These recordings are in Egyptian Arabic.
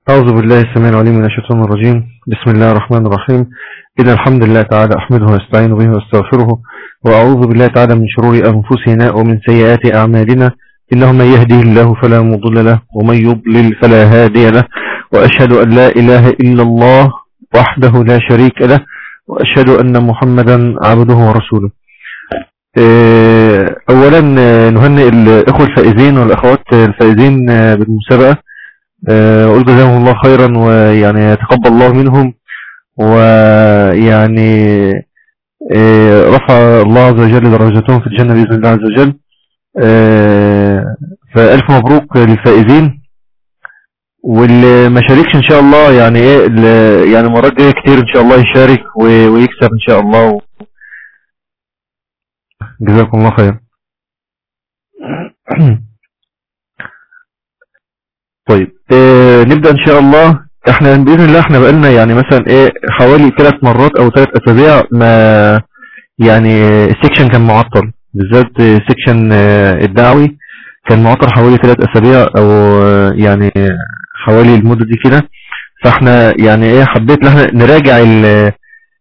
أعوذ بالله السميع العليم من الشيطان الرجيم بسم الله الرحمن الرحيم إن الحمد لله تعالى أحمده واستعين به واستغفره وأعوذ بالله تعالى من شرور أنفسنا ومن سيئات أعمالنا إنه من يهده الله فلا مضل له ومن يضلل فلا هادي له وأشهد أن لا إله إلا الله وحده لا شريك له وأشهد أن محمدا عبده ورسوله آه، أولا آه، نهنئ الإخوة الفائزين والأخوات الفائزين آه، بالمسابقة آه، أقول جزاهم الله خيرا ويعني يتقبل الله منهم ويعني آه، رفع الله عز وجل درجتهم في الجنة بإذن الله عز وجل آه، فألف مبروك للفائزين واللي ما شاركش ان شاء الله يعني ايه ال- يعني المرات جايه كتير ان شاء الله يشارك و- ويكسب ان شاء الله جزاكم الله خير طيب آه نبدأ ان شاء الله احنا باذن الله احنا بقالنا يعني مثلا ايه حوالي ثلاث مرات او ثلاث اسابيع ما يعني السكشن كان معطل بالذات السكشن آه، الدعوي كان معطل حوالي ثلاث اسابيع او آه، يعني حوالي المدة دي كده فاحنا يعني ايه حبيت ان احنا نراجع ال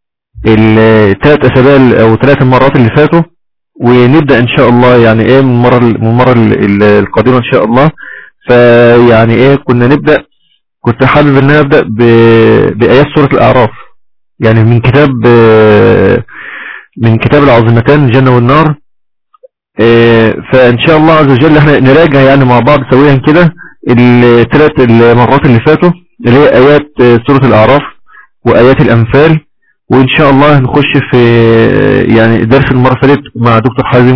الثلاث اسابيع ال- او ثلاث المرات اللي فاتوا ونبدأ ان شاء الله يعني ايه من المرة من المرة ال- ال- القادمة ان شاء الله فيعني ايه كنا نبدأ كنت حابب ان انا ابدأ ب- بآيات سورة الاعراف يعني من كتاب آه، من كتاب العظيمتان الجنة والنار آه، فان شاء الله عز وجل احنا نراجع يعني مع بعض سويا كده الثلاث المرات اللي فاتوا اللي هي ايات آه، سورة الاعراف وايات الانفال وان شاء الله نخش في آه، يعني درس المرة اللي فاتت مع دكتور حازم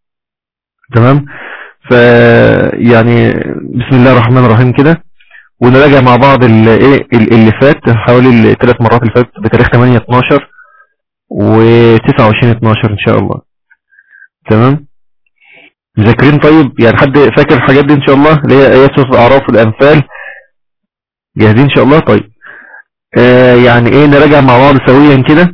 تمام ف يعني بسم الله الرحمن الرحيم كده ونراجع مع بعض ال- ايه ال- اللي فات حوالي الثلاث مرات اللي فاتت بتاريخ 8 12 و29 12 ان شاء الله تمام مذاكرين طيب يعني حد فاكر الحاجات دي ان شاء الله اللي هي ايات سورة الاعراف والانفال جاهزين ان شاء الله طيب آه يعني ايه نراجع مع بعض سويا كده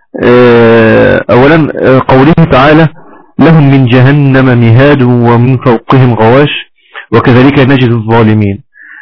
آه اولا آه قوله تعالى لهم من جهنم مهاد ومن فوقهم غواش وكذلك نجد الظالمين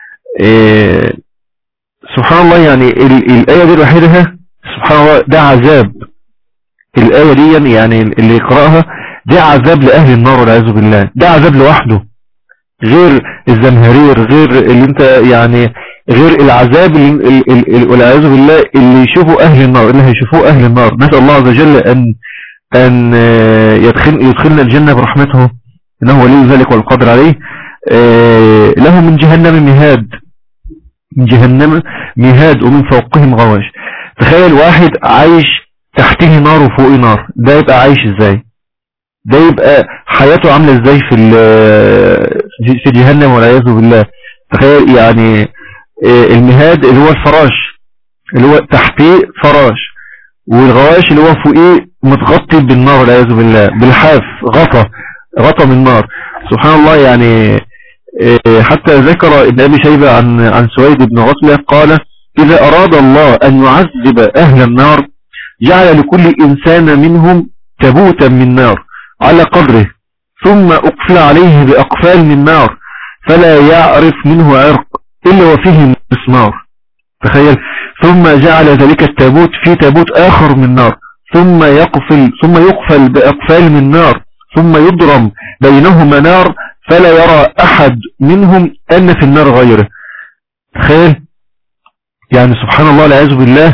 آه سبحان الله يعني ال- الآية دي لوحدها سبحان الله ده عذاب الآية دي يعني اللي يقرأها ده عذاب لأهل النار والعياذ بالله ده عذاب لوحده غير الزمهرير غير اللي انت يعني غير العذاب اللي- ال- ال- ال- والعياذ بالله اللي يشوفوا أهل النار اللي هيشوفوه أهل النار نسأل الله عز وجل أن أن آه، يدخل يدخلنا الجنة برحمته إنه ولي ذلك والقادر عليه آه، له من جهنم مهاد من جهنم مهاد ومن فوقهم غواش تخيل واحد عايش تحته نار وفوقه نار ده يبقى عايش ازاي ده يبقى حياته عاملة ازاي في ال- في- في جهنم والعياذ بالله تخيل يعني آه، المهاد اللي هو الفراش اللي هو تحتيه فراش والغواش اللي هو فوقيه متغطي بالنار والعياذ بالله بالحاف غطى غطى من نار سبحان الله يعني آه، حتى ذكر ابن أبي شيبة عن عن سويد بن غفلة قال إذا أراد الله أن يعذب أهل النار جعل لكل إنسان منهم تبوتا من نار على قدره ثم أقفل عليه بأقفال من نار فلا يعرف منه عرق إلا وفيه مسمار تخيل ثم جعل ذلك التابوت في تابوت آخر من نار ثم يقفل ثم يقفل بأقفال من نار ثم يضرم بينهما نار فلا يرى أحد منهم أن في النار غيره تخيل يعني سبحان الله العياذ بالله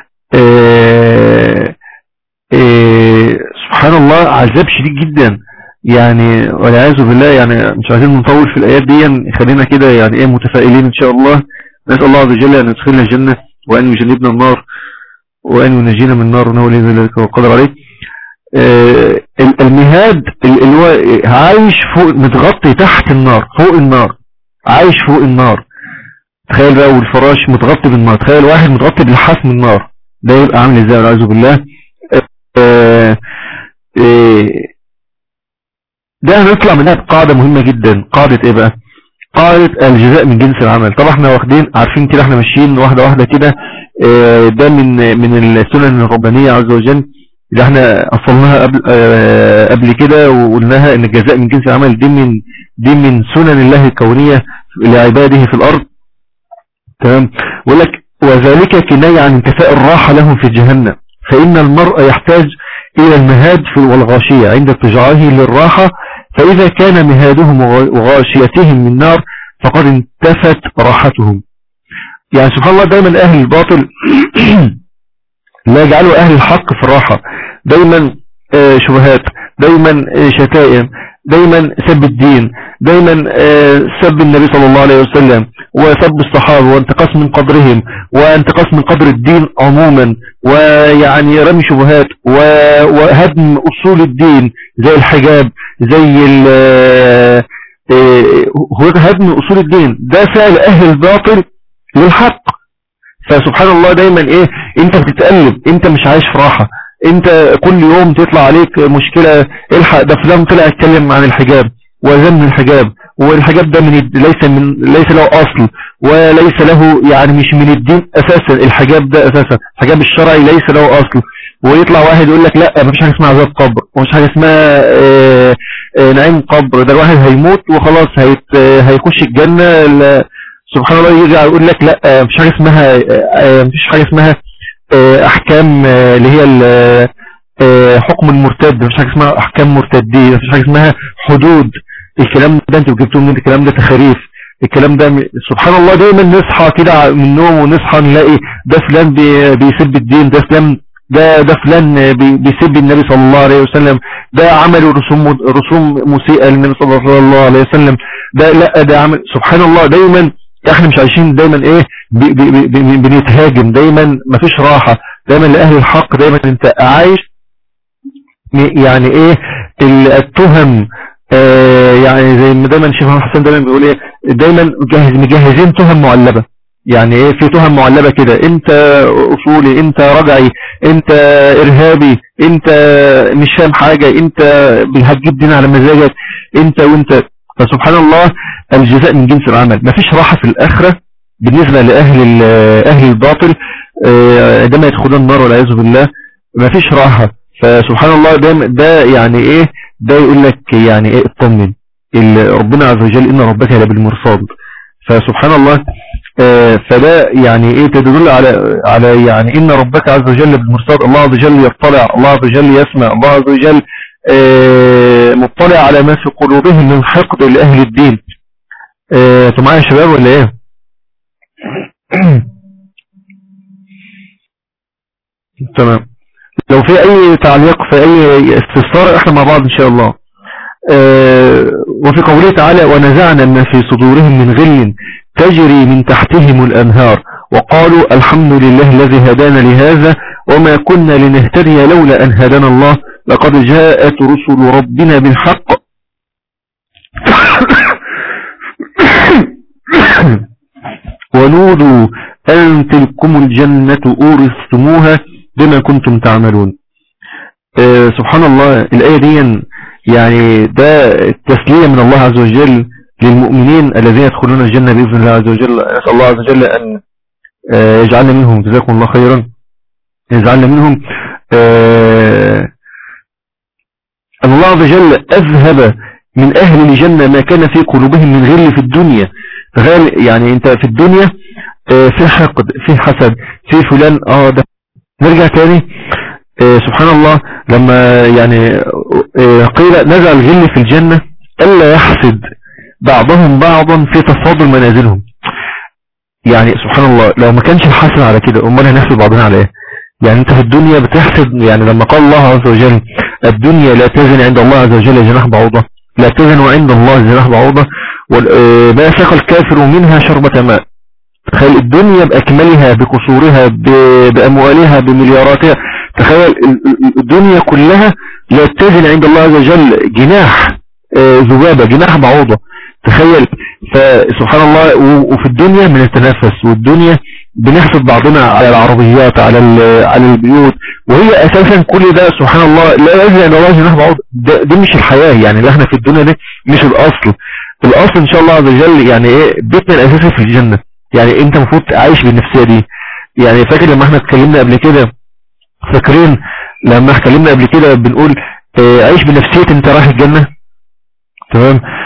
آه آه سبحان الله عذاب شديد جدا يعني والعياذ بالله يعني مش عايزين نطول في الآيات دي خلينا كده يعني ايه متفائلين ان شاء الله نسأل الله عز وجل ان يدخلنا الجنة وان يجنبنا النار وان ينجينا من النار انه ولي ذلك والقدر عليه آه، المهاد اللي هو عايش فوق متغطي تحت النار فوق النار عايش فوق النار تخيل بقى والفراش متغطي بالنار تخيل واحد متغطي بالحاف من النار ده يبقى عامل ازاي والعياذ بالله آه، آه، ده هنطلع منها بقاعدة مهمة جدا قاعدة ايه بقى قاعدة الجزاء من جنس العمل طبعا احنا واخدين عارفين كده احنا ماشيين واحدة واحدة كده آه، ده من من السنن الربانية عز وجل اللي احنا اصلناها قبل آه، قبل كده وقلناها ان الجزاء من جنس العمل دي من دي من سنن الله الكونية لعباده في الارض تمام يقول لك وذلك كناية عن انتفاء الراحة لهم في جهنم فإن المرء يحتاج إلى المهاد والغاشية عند اتجاهه للراحة فإذا كان مهادهم وغاشيتهم من نار فقد انتفت راحتهم يعني سبحان الله دايما أهل الباطل لا يجعلوا أهل الحق في الراحة دايما آه، شبهات دايما آه، شتائم دايما سب الدين دايما آه، سب النبي صلى الله عليه وسلم وسب الصحابة وانتقاص من قدرهم وانتقاص من قدر الدين عموما ويعني رمي شبهات وهدم أصول الدين زي الحجاب زي هدم أصول الدين ده فعل أهل الباطل للحق فسبحان الله دايما ايه انت بتتقلب انت مش عايش في راحة انت كل يوم تطلع عليك مشكلة الحق ده فلان طلع يتكلم عن الحجاب وذم الحجاب والحجاب ده من ليس من ليس له اصل وليس له يعني مش من الدين اساسا الحجاب ده اساسا الحجاب الشرعي ليس له اصل ويطلع واحد يقول لك لا مفيش حاجه اسمها عذاب قبر ومفيش حاجه اسمها اه اه نعيم قبر ده الواحد هيموت وخلاص هيت هيخش الجنه سبحان الله يرجع يقول لك لا مفيش حاجه اسمها اه مفيش حاجه اسمها احكام اللي هي حكم المرتد مفيش حاجه اسمها احكام مرتدين مفيش حاجه اسمها حدود الكلام ده انتوا جبتوه من الكلام ده تخاريف الكلام ده سبحان الله دايما نصحى كده من النوم ونصحى نلاقي ده فلان بيسب الدين ده فلان ده ده فلان بيسب النبي صلى الله عليه وسلم ده عمل رسوم رسوم مسيئه للنبي صلى الله عليه وسلم ده لا ده عمل سبحان الله دايما احنا مش عايشين دايما ايه بي بي بي بنتهاجم دايما مفيش راحة دايما لأهل الحق دايما انت عايش يعني ايه التهم آه يعني زي ما دايما الشيخ محمد حسن دايما بيقول ايه دايما مجهز مجهزين تهم معلبة يعني ايه في تهم معلبة كده انت اصولي انت رجعي انت ارهابي انت مش فاهم حاجة انت هتجيب دين على مزاجك انت وانت فسبحان الله الجزاء من جنس العمل مفيش راحة في الاخرة بالنسبة لأهل أهل الباطل آه، عندما يدخلون النار والعياذ بالله ما فيش راحة فسبحان الله ده, ده يعني ايه ده يقول لك يعني ايه اطمن ربنا عز وجل ان ربك لبالمرصاد فسبحان الله آه، فده يعني ايه تدل على على يعني ان ربك عز وجل بالمرصاد الله عز وجل يطلع الله عز وجل يسمع الله عز وجل آه، مطلع على ما في قلوبهم من حقد لأهل الدين انتوا معايا يا شباب ولا ايه تمام لو في اي تعليق في اي استفسار احنا مع بعض ان شاء الله اه وفي قوله تعالى ونزعنا ما في صدورهم من غل تجري من تحتهم الانهار وقالوا الحمد لله الذي هدانا لهذا وما كنا لنهتدي لولا ان هدانا الله لقد جاءت رسل ربنا بالحق ونودوا أن تلكم الجنة أورثتموها بما كنتم تعملون آه سبحان الله الآية دي يعني ده تسلية من الله عز وجل للمؤمنين الذين يدخلون الجنة بإذن الله عز وجل أسأل الله عز وجل أن آه يجعلنا منهم جزاكم الله خيرا يجعلنا منهم آه أن الله عز وجل أذهب من أهل الجنة ما كان في قلوبهم من غل في الدنيا غال يعني انت في الدنيا آه، في حقد في حسد في فلان اه ده نرجع تاني آه، سبحان الله لما يعني آه، قيل نزع الغل في الجنة ألا يحسد بعضهم بعضا في تفاضل منازلهم يعني سبحان الله لو ما كانش الحسد على كده امال هنحسد بعضنا على ايه يعني انت في الدنيا بتحسد يعني لما قال الله عز وجل الدنيا لا تزن عند الله عز وجل جناح بعوضة لا تزن عند الله جناح بعوضة ما سقى الكافر منها شربة ماء تخيل الدنيا بأكملها بقصورها بأموالها بملياراتها تخيل الدنيا كلها لا تزن عند الله عز وجل جناح آه، ذبابة جناح بعوضة تخيل فسبحان الله وفي الدنيا بنتنافس والدنيا بنحسد بعضنا على العربيات على على البيوت وهي اساسا كل ده سبحان الله لا يجري ان الله جناح بعوض دي مش الحياة يعني اللي احنا في الدنيا دي مش الاصل الاصل ان شاء الله عز وجل يعني ايه بيتنا الاساسي في الجنة يعني انت المفروض عايش بالنفسية دي يعني فاكر لما احنا اتكلمنا قبل كده فاكرين لما اتكلمنا قبل كده بنقول اه عيش بنفسية انت رايح الجنة تمام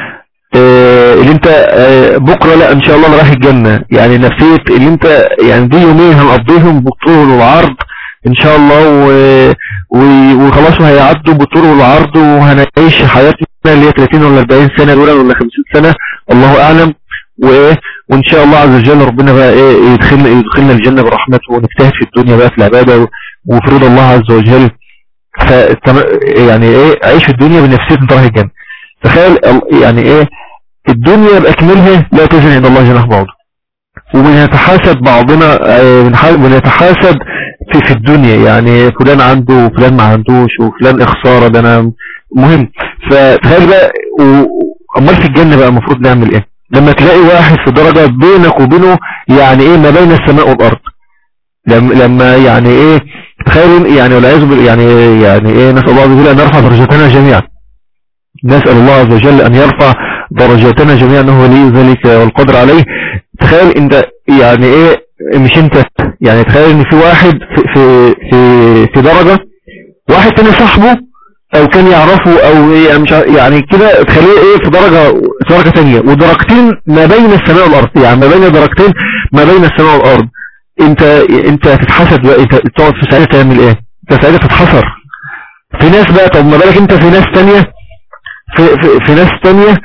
آه، اللي انت آه، بكرة لا ان شاء الله انا رايح الجنة يعني نفسية اللي انت يعني دي يومين هنقضيهم بالطول والعرض ان شاء الله و... و... وخلاص وهيعدوا بالطول والعرض وهنعيش حياتنا اللي هي 30 ولا 40 سنة دول ولا 50 سنة الله اعلم وايه وان شاء الله عز وجل ربنا بقى ايه يدخلنا يدخلنا الجنة برحمته ونجتهد في الدنيا بقى في العبادة وفروض الله عز وجل ف يعني ايه عيش في الدنيا بنفسية انت رايح الجنة تخيل يعني ايه الدنيا بأكملها لا تزن عند الله جناح بعض وبنتحاسب بعضنا بنتحاسب في في الدنيا يعني فلان عنده وفلان ما عندوش وفلان اخسارة ده انا مهم فتخيل بقى امال في الجنة بقى المفروض نعمل ايه لما تلاقي واحد في درجة بينك وبينه يعني ايه ما بين السماء والارض لما يعني ايه تخيل يعني والعياذ يعني يعني ايه نسال الله عز وجل ان يرفع درجتنا جميعا نسال الله عز وجل ان يرفع درجاتنا جميعا انه ولي ذلك والقدر عليه تخيل انت يعني ايه مش انت يعني تخيل ان في واحد في في في, في درجة واحد تاني صاحبه او كان يعرفه او يعني مش يعني كده تخليه ايه في درجة في درجة تانية ودرجتين ما بين السماء والارض يعني ما بين درجتين ما بين السماء والارض انت انت هتتحسد بقى انت تقعد في ساعتها تعمل ايه انت ساعتها تتحسر في ناس بقى طب ما بالك انت في ناس تانية في, في, في ناس تانية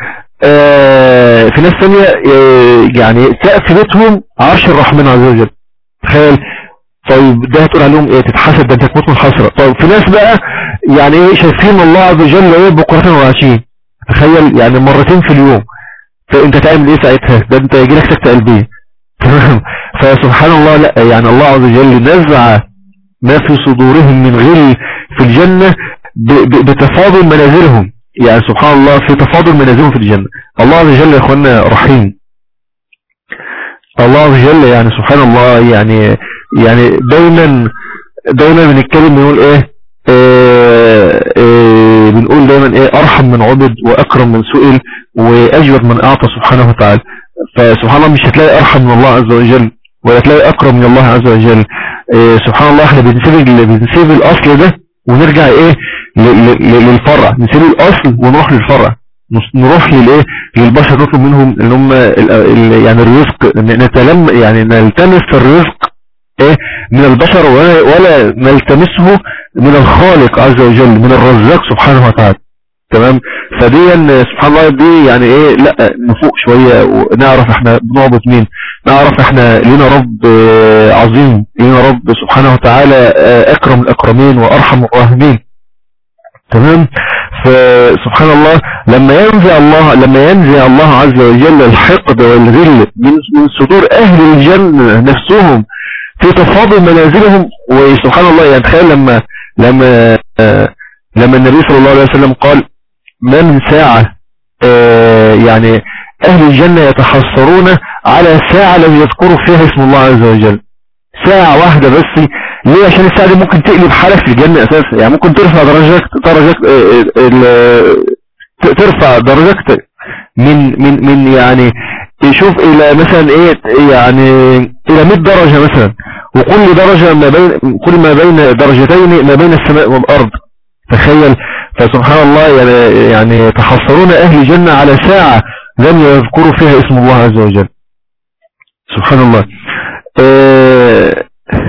آه في ناس تانية آه يعني سقف بيتهم عرش الرحمن عز وجل تخيل طيب ده هتقول عليهم ايه تتحسد ده انت تموت من حسرة طيب في ناس بقى يعني ايه شايفين الله عز وجل ايه بكرة وعشين تخيل يعني مرتين في اليوم فانت تعمل ايه ساعتها ده انت يجي لك سكتة قلبية تمام فسبحان الله لا يعني الله عز وجل نزع ما في صدورهم من غل في الجنة بتفاضل منازلهم يعني سبحان الله في تفاضل منازلهم في الجنة الله عز وجل يا اخوانا رحيم الله عز وجل يعني سبحان الله يعني يعني دايما دايما بنتكلم بنقول ايه آه آه بنقول دايما ايه ارحم من عبد واكرم من سئل واجود من اعطى سبحانه وتعالى فسبحان الله مش هتلاقي ارحم من الله عز وجل ولا تلاقي اكرم من الله عز وجل آه سبحان الله احنا بنسيب بنسيب الاصل ده ونرجع ايه للفرع نسيب الاصل ونروح للفرع نروح للايه للبشر نطلب منهم اللي هم يعني الرزق نتلم يعني نلتمس الرزق ايه من البشر ولا, ولا نلتمسه من الخالق عز وجل من الرزاق سبحانه وتعالى تمام فدي سبحان الله دي يعني ايه لا نفوق شوية ونعرف احنا بنعبد مين نعرف احنا لنا رب عظيم لنا رب سبحانه وتعالى اكرم الاكرمين وارحم الراحمين تمام فسبحان الله لما ينزع الله لما ينزع الله عز وجل الحقد والغل من من صدور اهل الجنة نفسهم في تفاضل منازلهم وسبحان الله يعني تخيل لما لما لما النبي صلى الله عليه وسلم قال ما من ساعة يعني اهل الجنة يتحصرون على ساعة لم يذكروا فيها اسم الله عز وجل ساعة واحدة بس ليه عشان الساعة دي ممكن تقلب حالك في الجنة اساسا يعني ممكن ترفع درجات درجات ترفع درجات من من من يعني يشوف الى مثلا ايه يعني الى 100 درجة مثلا وكل درجة ما بين كل ما بين درجتين ما بين السماء والارض تخيل فسبحان الله يعني يعني يتحصرون اهل الجنة على ساعة لم يذكروا فيها اسم الله عز وجل سبحان الله اه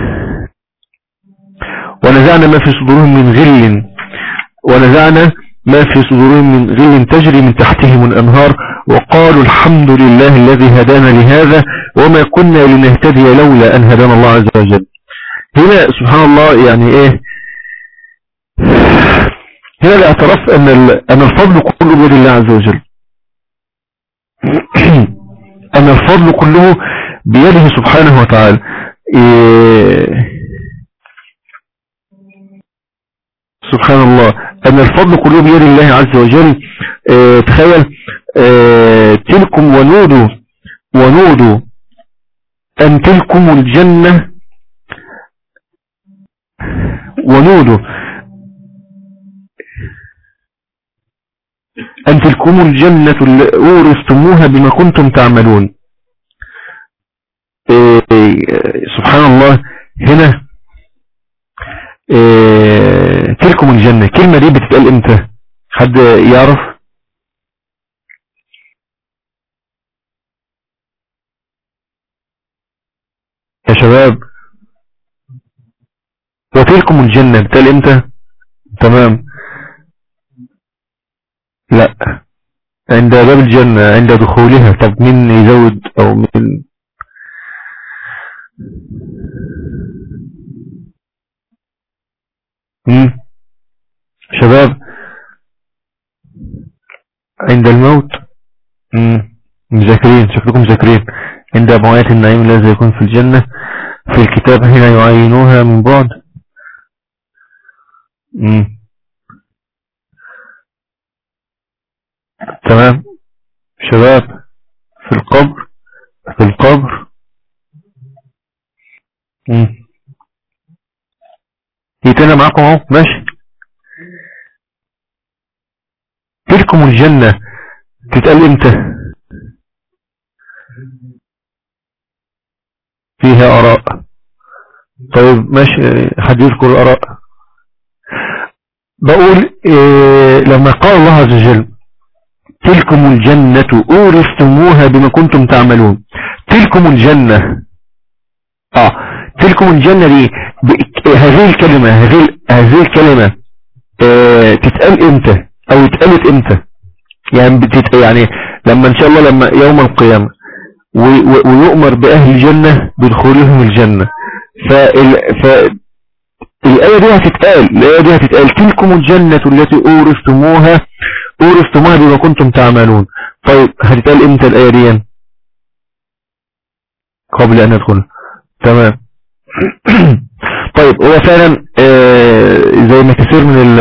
ونزعنا ما في صدورهم من غل ونزعنا ما في صدورهم من غل تجري من تحتهم الأنهار وقالوا الحمد لله الذي هدانا لهذا وما كنا لنهتدي لولا أن هدانا الله عز وجل هنا سبحان الله يعني ايه هنا الاعتراف أن, أن الفضل كله بيد الله عز وجل أن الفضل كله بيده سبحانه وتعالى إيه سبحان الله أن الفضل كله بيد الله عز وجل اه تخيل اه تلكم ونودوا ونودوا أن تلكم الجنة ونودوا أن تلكم الجنة أورثتموها بما كنتم تعملون اه سبحان الله هنا إيه تلكم الجنة الكلمة دي بتتقال امتى حد يعرف يا شباب وتلكم الجنة بتال امتى تمام لا عند باب الجنة عند دخولها طب مين يزود او مين مم. شباب عند الموت مم. مذاكرين شكلكم مذاكرين عند معاية النعيم الذي يكون في الجنة في الكتاب هنا يعينوها من بعد مم. تمام شباب في القبر في القبر مم. انا معاكم اهو ماشي تلكم الجنة تتقال امتى فيها اراء طيب ماشي حد يذكر الاراء بقول إيه لما قال الله عز وجل تلكم الجنة أورثتموها بما كنتم تعملون تلكم الجنة اه تلكم الجنة دي هذه الكلمة هذه هذه الكلمة اه تتقال امتى او اتقالت امتى يعني بتت يعني لما ان شاء الله لما يوم القيامة ويؤمر بأهل الجنة بدخولهم الجنة فال ف الآية دي هتتقال الآية دي هتتقال تلكم الجنة التي أورثتموها أورثتموها بما كنتم تعملون طيب هتتقال امتى الآية دي قبل أن ندخل تمام طيب هو فعلا آه زي ما كثير من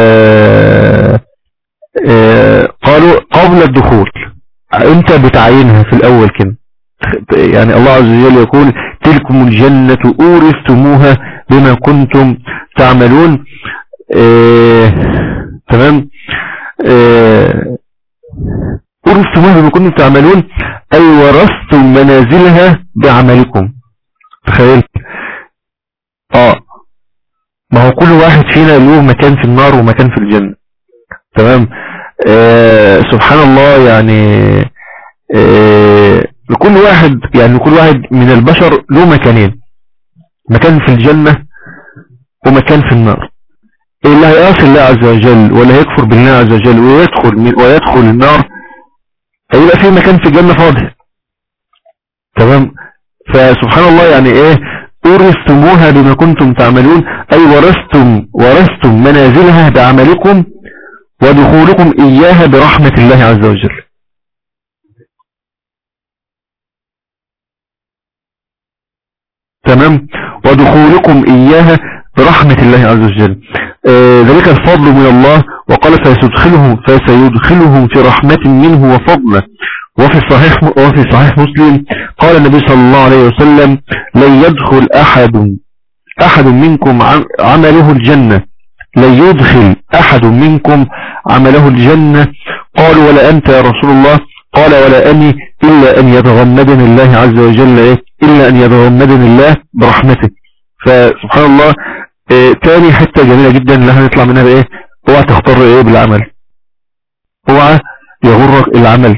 آه قالوا قبل الدخول انت بتعينها في الاول كده يعني الله عز وجل يقول تلكم الجنة أورثتموها بما كنتم تعملون آه تمام آه أورثتموها بما كنتم تعملون أي ورثتم منازلها بعملكم تخيل اه ما هو كل واحد فينا له مكان في النار ومكان في الجنة تمام آه سبحان الله يعني آه لكل واحد يعني لكل واحد من البشر له مكانين مكان في الجنة ومكان في النار اللي هيعصي الله عز وجل ولا هيكفر بالله عز وجل ويدخل من ويدخل النار هيبقى في مكان في الجنة فاضي تمام فسبحان الله يعني ايه أورثتموها بما كنتم تعملون أي ورثتم ورثتم منازلها بعملكم ودخولكم إياها برحمة الله عز وجل تمام ودخولكم إياها برحمة الله عز وجل آه ذلك الفضل من الله وقال فسيدخلهم, فسيدخلهم في رحمة منه وفضله وفي صحيح وفي صحيح مسلم قال النبي صلى الله عليه وسلم لن يدخل أحد أحد منكم عمله الجنة لن يدخل أحد منكم عمله الجنة قالوا ولا أنت يا رسول الله قال ولا أني إلا أن يتغمدني الله عز وجل إيه إلا أن يتغمدني الله برحمته فسبحان الله إيه تاني حتة جميلة جدا اللي هنطلع منها بإيه اوعى تختار إيه بالعمل اوعى يغرك العمل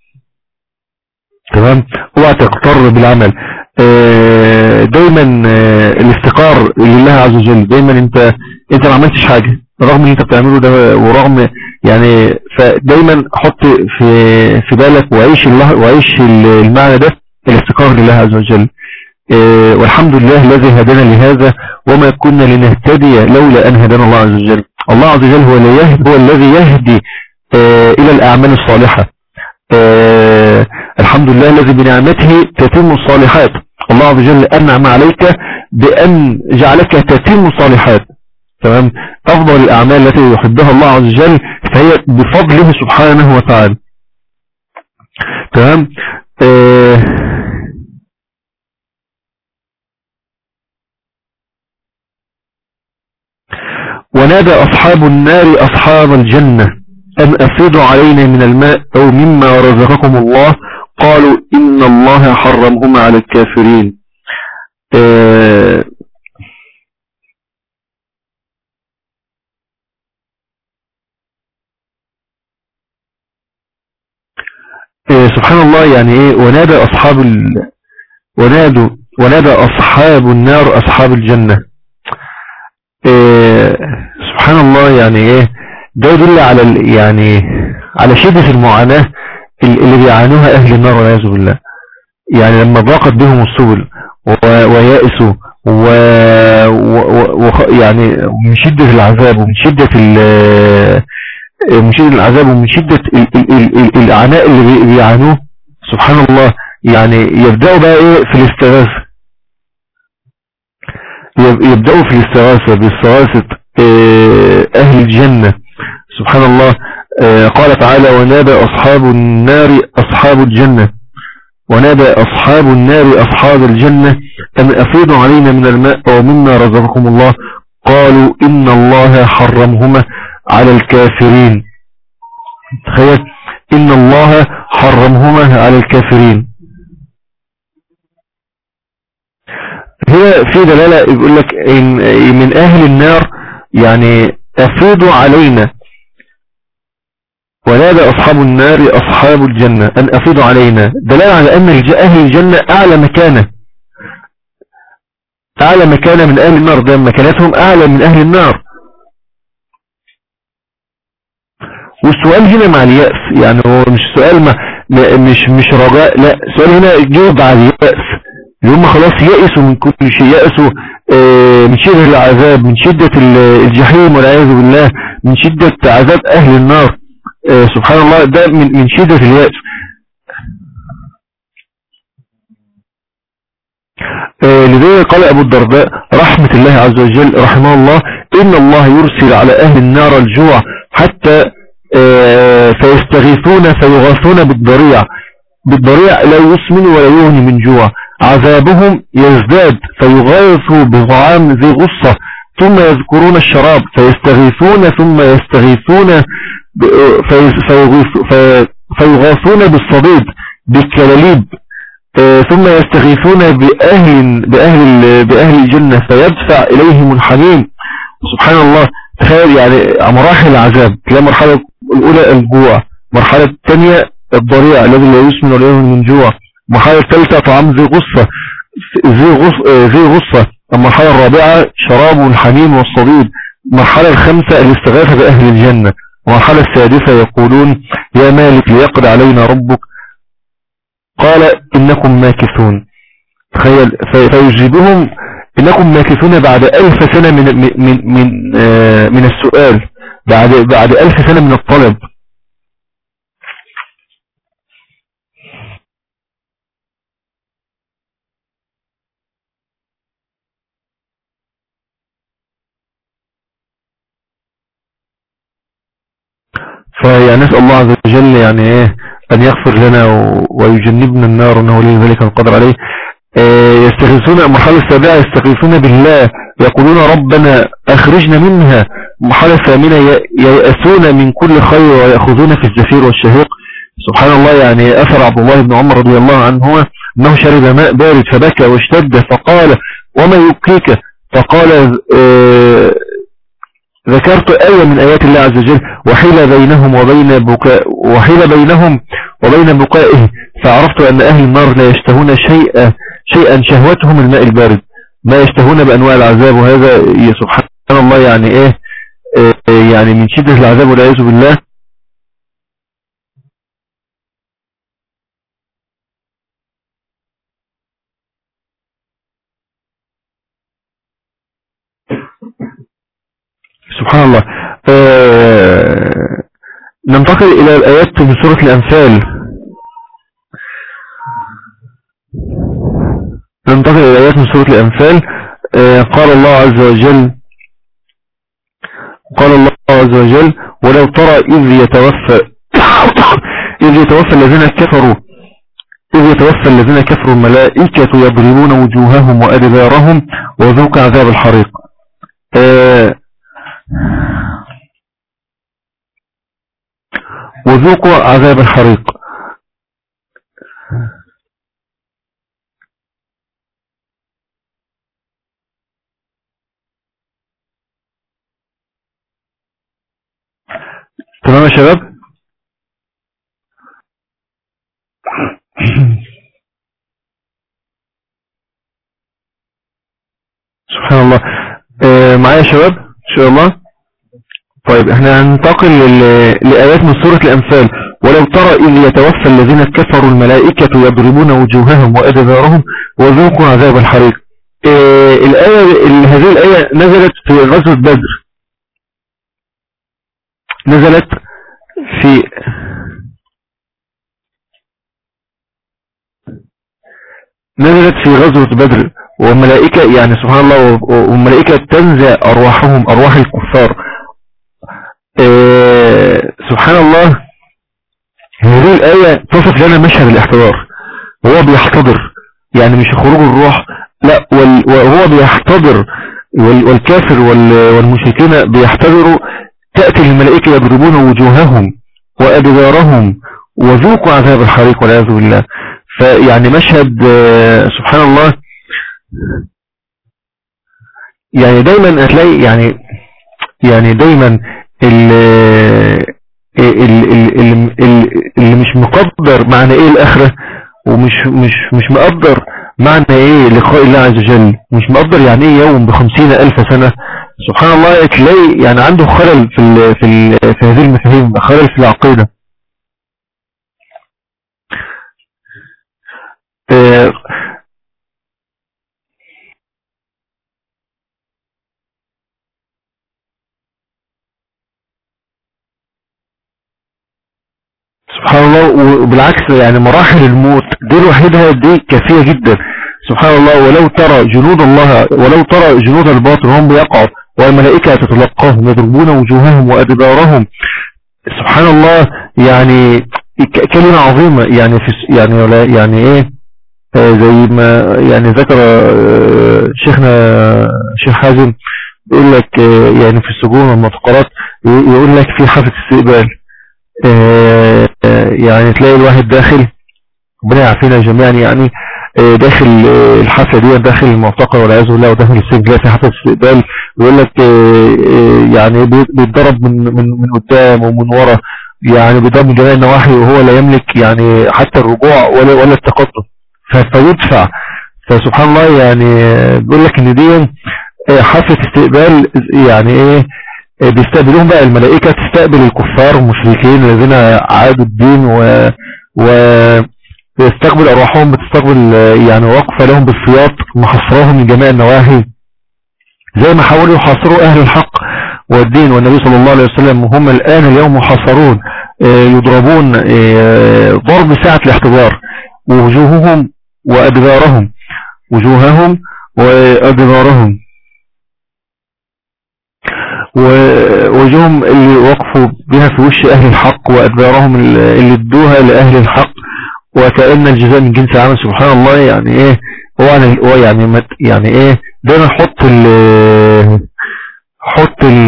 تمام اوعى تغتر بالعمل آه دايما آه الافتقار لله عز وجل دايما انت انت ما عملتش حاجة رغم اللي انت بتعمله ده ورغم يعني فدايما حط في في بالك وعيش الله وعيش المعنى ده الافتقار لله عز وجل آه والحمد لله الذي هدانا لهذا وما كنا لنهتدي لولا ان هدانا الله عز وجل الله عز وجل هو, هو الذي يهدي الى الاعمال الصالحة آه الحمد لله الذي بنعمته تتم الصالحات الله عز وجل أنعم عليك بأن جعلك تتم الصالحات تمام أفضل الأعمال التي يحبها الله عز وجل فهي بفضله سبحانه وتعالى تمام آه ونادى أصحاب النار أصحاب الجنة أن أفيدوا علينا من الماء أو مما رزقكم الله قالوا إن الله حرمهما على الكافرين آه آه سبحان الله يعني ايه ونادى اصحاب ال... ونادوا ونادى أصحاب النار أصحاب الجنة إيه سبحان الله يعني ايه ده يدل على يعني على شدة المعاناة اللي بيعانوها أهل النار والعياذ بالله يعني لما ضاقت بهم السبل ويأسوا و... و... و... يعني من شدة العذاب ومن شدة ال... من شدة العذاب ومن شدة ال... ال... ال... العناء اللي بيعانوه سبحان الله يعني يبدأوا بقى ايه في الاستغاثة يبدأوا في الاستغاثة باستغاثة آه، اهل الجنة سبحان الله آه، قال تعالى ونادى اصحاب النار اصحاب الجنة ونادى اصحاب النار اصحاب الجنة ان افيدوا علينا من الماء ومما رزقكم الله قالوا ان الله حرمهما على الكافرين تخيل ان الله حرمهما على الكافرين هي في دلالة يقول لك إن من أهل النار يعني أفيدوا علينا ونادى أصحاب النار أصحاب الجنة أن أفيدوا علينا دلالة على أن أهل الجنة أعلى مكانة أعلى مكانة من أهل النار ده مكانتهم أعلى من أهل النار والسؤال هنا مع اليأس يعني هو مش سؤال ما مش مش رجاء لا سؤال هنا جاوب على اليأس اللي هم خلاص يأسوا من كل شيء يأسوا آه، من شدة العذاب من شدة الجحيم والعياذ بالله من شدة عذاب أهل النار آه، سبحان الله ده من من شدة اليأس آه، لذلك قال أبو الدرداء رحمة الله عز وجل رحمه الله إن الله يرسل على أهل النار الجوع حتى فيستغيثون فيغاثون بالضريع بالضريع لا يسمن ولا يغني من جوع عذابهم يزداد فيغاثوا بطعام ذي غصة ثم يذكرون الشراب فيستغيثون ثم يستغيثون فيغاثون بالصديد بالكلاليب آه، ثم يستغيثون بأهل, بأهل, بأهل الجنة فيدفع إليهم الحميم سبحان الله تخيل يعني مراحل العذاب تلاقي مرحلة الأولى الجوع مرحلة الثانية الضريع الذي لا يسمن ولا من جوع المرحلة الثالثة طعام ذي غصة ذي غصة, ذي غصة المرحلة الرابعة شراب الحميم والصديد المرحلة الخامسة الاستغاثة بأهل الجنة المرحلة السادسة يقولون يا مالك ليقضي علينا ربك قال إنكم ماكثون تخيل فيجيبهم إنكم ماكثون بعد ألف سنة من من من آه، من السؤال بعد بعد ألف سنة من الطلب فيعني نسأل الله عز وجل يعني ايه ان يغفر لنا ويجنبنا النار انه ولي ذلك القدر عليه آه، يستغيثون المرحلة السابعة يستغيثون بالله يقولون ربنا اخرجنا منها المرحلة الثامنة يأسون من كل خير ويأخذون في الزفير والشهيق سبحان الله يعني أثر عبد الله بن عمر رضي الله عنه أنه شرب ماء بارد فبكى واشتد فقال وما يبكيك فقال آه ذكرت آية من آيات الله عز وجل وحيل بينهم وبين بكاء وحيل بينهم وبين بكائه فعرفت أن أهل النار لا يشتهون شيئا شيئا شهوتهم الماء البارد ما يشتهون بأنواع العذاب وهذا سبحان الله يعني إيه يعني من شدة العذاب والعياذ بالله سبحان الله آه ننتقل إلى الآيات من سورة الأنفال ننتقل إلى الآيات من سورة الأنفال آه قال الله عز وجل قال الله عز وجل ولو ترى إذ يتوفى إذ يتوفى الذين كفروا إذ يتوفى الذين كفروا الملائكة يضربون وجوههم وأدبارهم وذوق عذاب الحريق آه وذوقوا عذاب الحريق تمام يا شباب سبحان الله آه معايا يا شباب ان شاء الله طيب احنا هننتقل لل- لآيات من سورة الأنفال ولو ترى إذ يتوفى الذين كفروا الملائكة يضربون وجوههم وأدبارهم وذوقوا عذاب الحريق اه الآية ال- هذه الآية نزلت في غزوة بدر نزلت في نزلت في غزوة بدر وملائكة يعني سبحان الله و- وملائكة تنزع أرواحهم أرواح الكفار آه، سبحان الله هذه الآية تصف لنا مشهد الاحتضار وهو بيحتضر يعني مش خروج الروح لا وال- وهو بيحتضر وال- والكافر وال- والمشركين بيحتضروا تأتي الملائكة يضربون وجوههم وأدبارهم وذوقوا عذاب الحريق والعياذ بالله فيعني مشهد آه، سبحان الله يعني دايما هتلاقي يعني يعني دايما اللي, اللي, اللي مش مقدر معنى ايه الاخرة ومش مش مش مقدر معنى ايه لقاء الله عز وجل مش مقدر يعني ايه يوم بخمسين الف سنة سبحان الله تلاقي يعني عنده خلل في ال في ال في هذه المفاهيم خلل في العقيدة آه، سبحان الله وبالعكس يعني مراحل الموت دي لوحدها دي كافية جدا سبحان الله ولو ترى جنود الله ولو ترى جنود الباطل هم بيقعوا والملائكة تتلقاهم يضربون وجوههم وأدبارهم سبحان الله يعني ك- كلمة عظيمة يعني في يعني ولا يعني ايه آه، زي ما يعني ذكر آه، شيخنا شيخ حازم يقول لك آه، يعني في السجون والمعتقلات يقول لك في حافة استقبال آه، آه، يعني تلاقي الواحد داخل ربنا يعافينا جميعا يعني آه، داخل آه، الحافة دي داخل المعتقل والعياذ بالله وداخل السجن تلاقي في حافة استقبال يقول لك آه، آه، يعني بي- بيتضرب من من من قدام ومن ورا يعني بيضرب من جميع النواحي وهو لا يملك يعني حتى الرجوع ولا ولا التقدم ف- فيدفع فسبحان الله يعني آه، بيقول لك ان دي آه، حافة استقبال يعني ايه آه، بيستقبلون بقى الملائكة تستقبل الكفار والمشركين الذين عادوا الدين و و بيستقبل أرواحهم بتستقبل آه، يعني واقفة لهم بالسياط محصراهم من جميع النواحي زي ما حاولوا يحاصروا أهل الحق والدين والنبي صلى الله عليه وسلم هم الآن اليوم محاصرون آه، يضربون آه، ضرب ساعة الاحتضار ووجوههم وأدبارهم وجوههم وأدبارهم ووجوههم اللي وقفوا بها في وش أهل الحق وأدبارهم اللي ادوها لأهل الحق وكأن الجزاء من جنس العمل سبحان الله يعني ايه هو يعني هو يعني مت يعني ايه دايما حط ال حط ال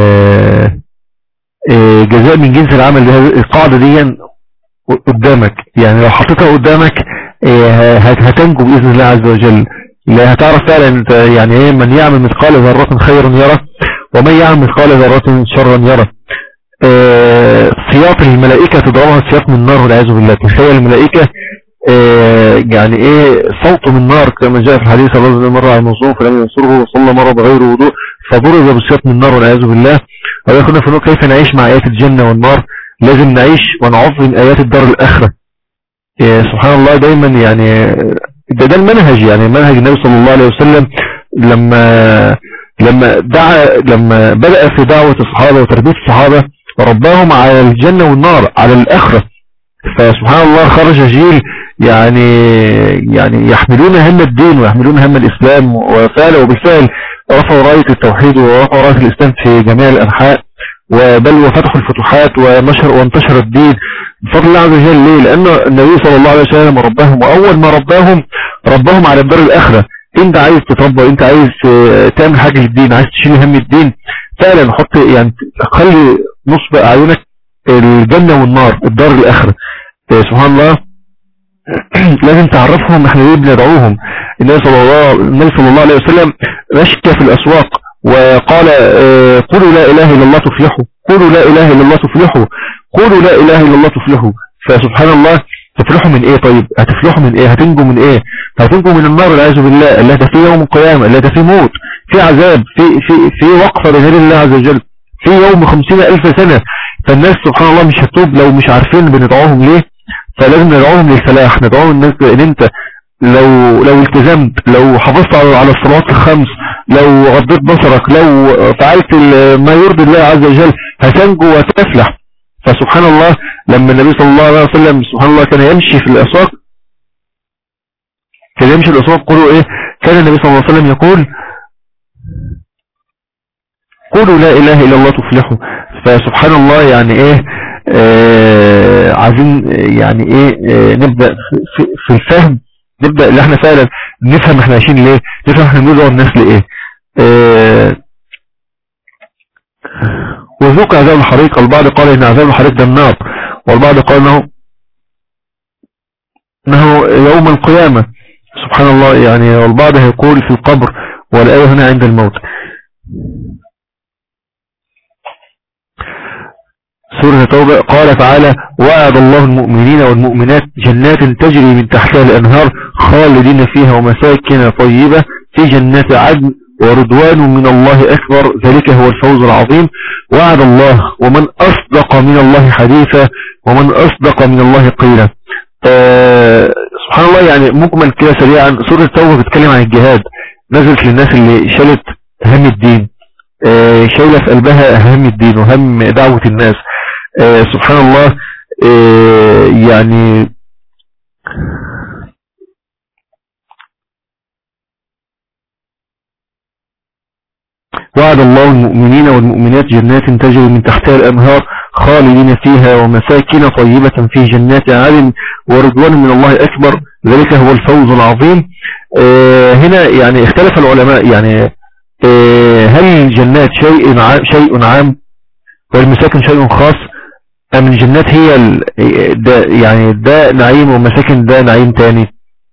إيه، جزاء من جنس العمل ده القاعدة دي قدامك يعني لو حطيتها قدامك إيه، هت- هتنجو بإذن الله عز وجل لا هتعرف فعلا انت يعني ايه من يعمل مثقال ذرة خيرا يره ومن يعمل مثقال ذرة شرا يره آه، سياط الملائكة تضربها سياط من نار والعياذ بالله تخيل الملائكة آه، يعني ايه صوت من نار كما جاء في الحديث الرجل مر على المظلوم فلم ينصره وصلى مرة بغير وضوء فضرب بسياط من نار والعياذ بالله ويأخذنا في النور كيف نعيش مع آيات الجنة والنار لازم نعيش ونعظم آيات الدار الآخرة آه، سبحان الله دايما يعني آه، ده ده المنهج يعني منهج النبي صلى الله عليه وسلم لما لما دعا لما بدأ في دعوة الصحابة وتربية الصحابة رباهم على الجنة والنار على الآخرة فسبحان الله خرج جيل يعني يعني يحملون هم الدين ويحملون هم الإسلام وفعلا وبالفعل رفعوا راية التوحيد ورفعوا راية الإسلام في جميع الأنحاء وبل وفتحوا الفتوحات ونشر وانتشر الدين بفضل الله عز وجل ليه لأن النبي صلى الله عليه وسلم رباهم وأول ما رباهم رباهم على الدار الآخرة انت عايز تتربى انت عايز آه، تعمل حاجة للدين عايز تشيل هم الدين فعلا حط يعني خلي نصب اعينك الجنة والنار الدار الاخرة آه، سبحان الله لازم تعرفهم احنا ليه بندعوهم النبي صلى الله النبي صلى الله عليه وسلم مشى في الاسواق وقال آه، قولوا لا اله الا الله تفلحوا قولوا لا اله الا الله تفلحوا قولوا لا اله الا الله تفلحوا فسبحان الله تفلحوا من ايه طيب هتفلحوا من ايه هتنجوا من ايه هتنجوا من النار والعياذ بالله اللي ده فيه يوم القيامة اللي ده فيه موت في عذاب في في في وقفة لغير الله عز وجل في يوم خمسين ألف سنة فالناس سبحان الله مش هتوب لو مش عارفين بندعوهم ليه فلازم ندعوهم للفلاح ندعوهم الناس ان انت لو لو التزمت لو حافظت على على الصلوات الخمس لو غضيت بصرك لو فعلت ما يرضي الله عز وجل هتنجو وتفلح فسبحان الله لما النبي صلى الله عليه وسلم سبحان الله كان يمشي في الأسواق كان يمشي في الأسواق قولوا ايه كان النبي صلى الله عليه وسلم يقول قولوا لا إله إلا الله تفلحوا فسبحان الله يعني ايه آه عايزين يعني ايه آه نبدأ في, في الفهم نبدأ اللي احنا فعلا نفهم احنا عايشين ليه نفهم احنا بندعو الناس لايه آه وذوق عذاب الحريق البعض قال ان عذاب الحريق ده النار والبعض قال انه انه يوم القيامة سبحان الله يعني والبعض هيقول في القبر والآية هنا عند الموت سورة توبة قال تعالى وعد الله المؤمنين والمؤمنات جنات تجري من تحتها الأنهار خالدين فيها ومساكن طيبة في جنات عدن ورضوان من الله أكبر ذلك هو الفوز العظيم وعد الله ومن أصدق من الله حديثا ومن أصدق من الله قيلا أه سبحان الله يعني مجمل كده سريعا سورة التوبة بتتكلم عن الجهاد نزلت للناس اللي شالت هم الدين أه شايلة في قلبها هم الدين وهم دعوة الناس أه سبحان الله يعني وعد الله المؤمنين والمؤمنات جنات تجري من تحتها الأنهار خالدين فيها ومساكن طيبة في جنات عدن ورضوان من الله أكبر ذلك هو الفوز العظيم آه هنا يعني اختلف العلماء يعني آه هل الجنات شيء عام, شيء عام والمساكن شيء خاص أم الجنات هي ده يعني ده نعيم ومساكن ده نعيم تاني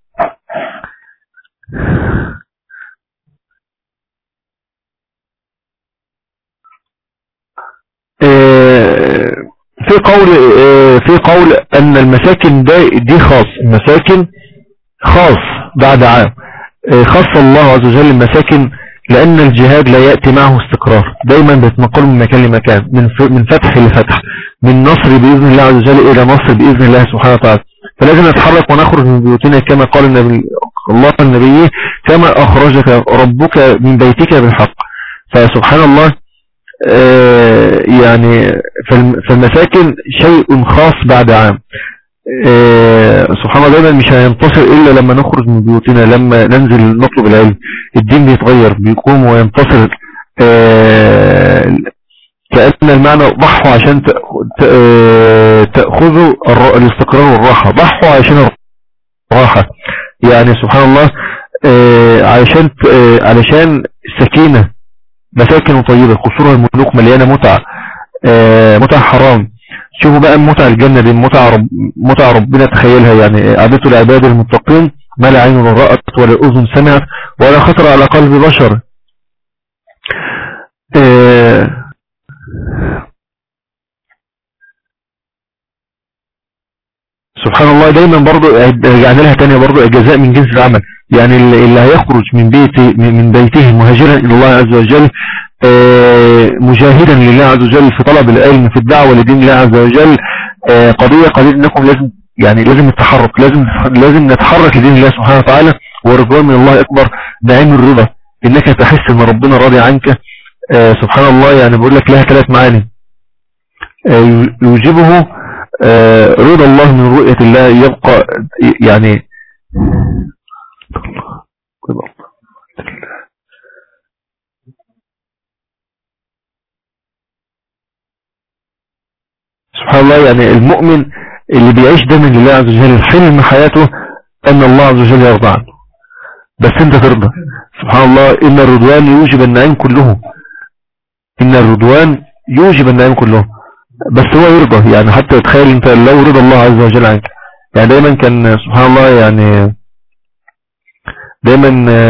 في قول في قول ان المساكن دي خاص المساكن خاص بعد عام خص الله عز وجل المساكن لان الجهاد لا يأتي معه استقرار دايما بيتنقل من مكان لمكان من من فتح لفتح من نصر بإذن الله عز وجل الى نصر بإذن الله سبحانه وتعالى فلازم نتحرك ونخرج من بيوتنا كما قال النبي الله النبي كما اخرجك ربك من بيتك بالحق فسبحان الله يعني في المساكن شيء خاص بعد عام سبحان الله دايما مش هينتصر إلا لما نخرج من بيوتنا لما ننزل نطلب العلم الدين بيتغير بيقوم وينتصر كأن المعنى ضحوا عشان تأخذوا الاستقرار والراحة ضحوا عشان الراحة يعني سبحان الله علشان علشان السكينة مساكن طيبة قصورها الملوك مليانة متعة آه متعة حرام شوفوا بقى متع الجنة دي متع, رب متع ربنا تخيلها يعني عادته العباد المتقين ما لا عين رأت ولا أذن سمعت ولا خطر على قلب بشر آه سبحان الله دايما برضو رجعنا لها تانية برضو الجزاء من جنس العمل يعني اللي هيخرج من بيته من بيته مهاجرا الى الله عز وجل مجاهدا لله عز وجل في طلب العلم في الدعوة لدين الله عز وجل قضية قضية انكم لازم يعني لازم نتحرك لازم لازم نتحرك لدين الله سبحانه وتعالى ورضوان من الله اكبر نعيم الرضا انك تحس ان ربنا راضي عنك سبحان الله يعني بقول لك لها ثلاث معاني يوجبه رضا الله من رؤية الله يبقى يعني سبحان الله يعني المؤمن اللي بيعيش دايما لله عز وجل حلم حياته ان الله عز وجل يرضى عنه بس انت ترضى سبحان الله ان الرضوان يوجب النعيم كله ان الرضوان يوجب النعيم كله بس هو يرضى يعني حتى تخيل انت لو رضى الله عز وجل عنك يعني دايما كان سبحان الله يعني دايما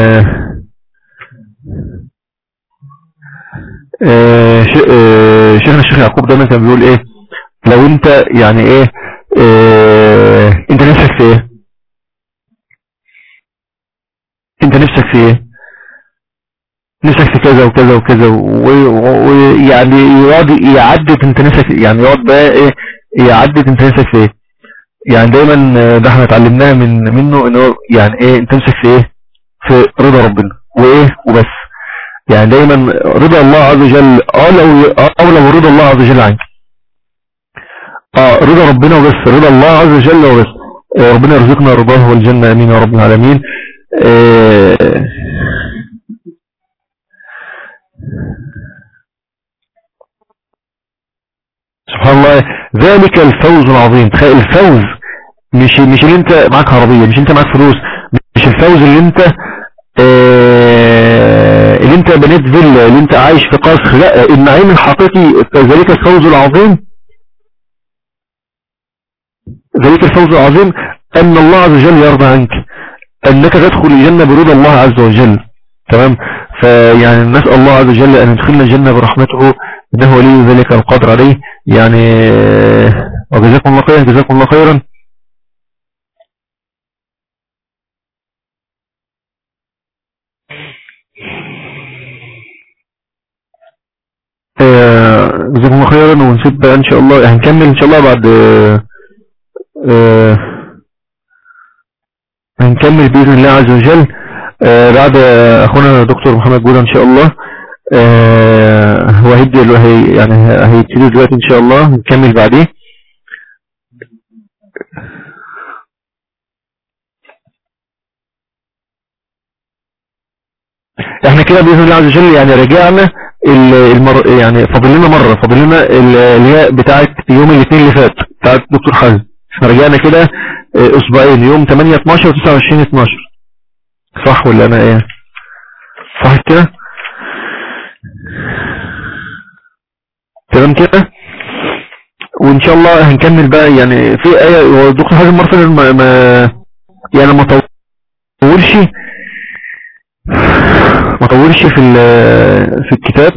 شيخنا الشيخ يعقوب دايما كان بيقول ايه لو انت يعني ايه, إيه انت نفسك في ايه انت نفسك في ايه نفسك في كذا وكذا وكذا ويعني يقعد يعدد انت نفسك يعني يقعد بقى ايه يعدد انت نفسك في ايه يعني دايما ده احنا اتعلمناها من منه ان هو يعني ايه انت نفسك في ايه في رضا ربنا وايه وبس يعني دايما رضا الله عز وجل اولى اولى برضا الله عز وجل عنك اه رضا ربنا وبس رضا الله عز وجل وبس آه ربنا يرزقنا رضاه والجنة امين يا رب العالمين آه سبحان الله ذلك الفوز العظيم تخيل الفوز مش مش اللي انت معاك عربية مش انت معاك فلوس مش الفوز اللي انت اه اللي انت بنيت فيلا اللي انت عايش في قصر لا النعيم الحقيقي ذلك الفوز العظيم ذلك الفوز العظيم ان الله عز وجل يرضى عنك انك تدخل الجنة برضا الله عز وجل تمام فيعني نسأل الله عز وجل ان يدخلنا الجنة برحمته انه ولي ذلك القدر عليه يعني وجزاكم الله خيرا جزاكم الله خيرا جزاكم الله خيرا ونسيب بقى ان شاء الله هنكمل ان شاء الله بعد آه هنكمل بإذن الله عز وجل آه بعد أخونا دكتور محمد جودة إن شاء الله آه هو هيبدأ هي يعني هيبتدي دلوقتي إن شاء الله نكمل بعديه احنا كده بإذن الله عز وجل يعني رجعنا المر يعني فاضل لنا مرة فاضل لنا اللي هي بتاعت يوم الاثنين اللي فات بتاعت دكتور حازم احنا رجعنا كده اسبوعين يوم 8 12 و 29 12 صح ولا انا ايه صح كده تمام كده وان شاء الله هنكمل بقى يعني في ايه والدكتور حازم مرسل ما, ما يعني ما طولش ما طولش في في الكتاب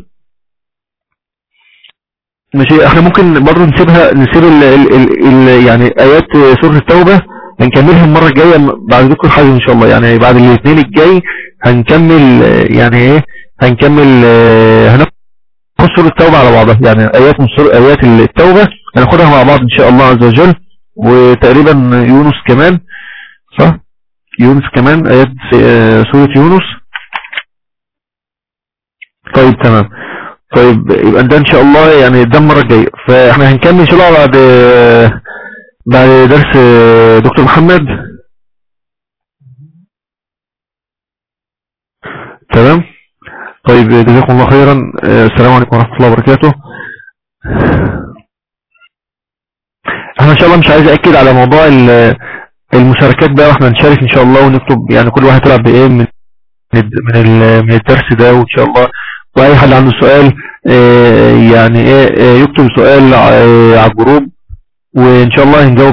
ماشي احنا ممكن برضه نسيبها نسيب ال ال ال ال يعني ايات سورة التوبة هنكملها المرة الجاية بعد ذكر حاجة ان شاء الله يعني بعد الاثنين الجاي هنكمل يعني ايه هنكمل هناخد سورة التوبة على بعضها يعني ايات من سورة ايات التوبة هناخدها مع بعض ان شاء الله عز وجل وتقريبا يونس كمان صح يونس كمان ايات سورة يونس طيب تمام طيب يبقى ده ان شاء الله يعني ده المره الجايه فاحنا هنكمل ان شاء الله بعد بعد درس دكتور محمد تمام طيب جزاكم الله خيرا السلام عليكم ورحمه الله وبركاته احنا ان شاء الله مش عايز اكد على موضوع المشاركات بقى واحنا نشارك ان شاء الله ونكتب يعني كل واحد يلعب بايه من من من الدرس ده وان شاء الله واي حد عنده سؤال يعني ايه يكتب سؤال على الجروب وان شاء الله هنجاوب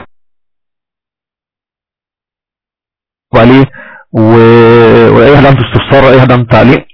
عليه واي حد عنده استفسار اي حد عنده تعليق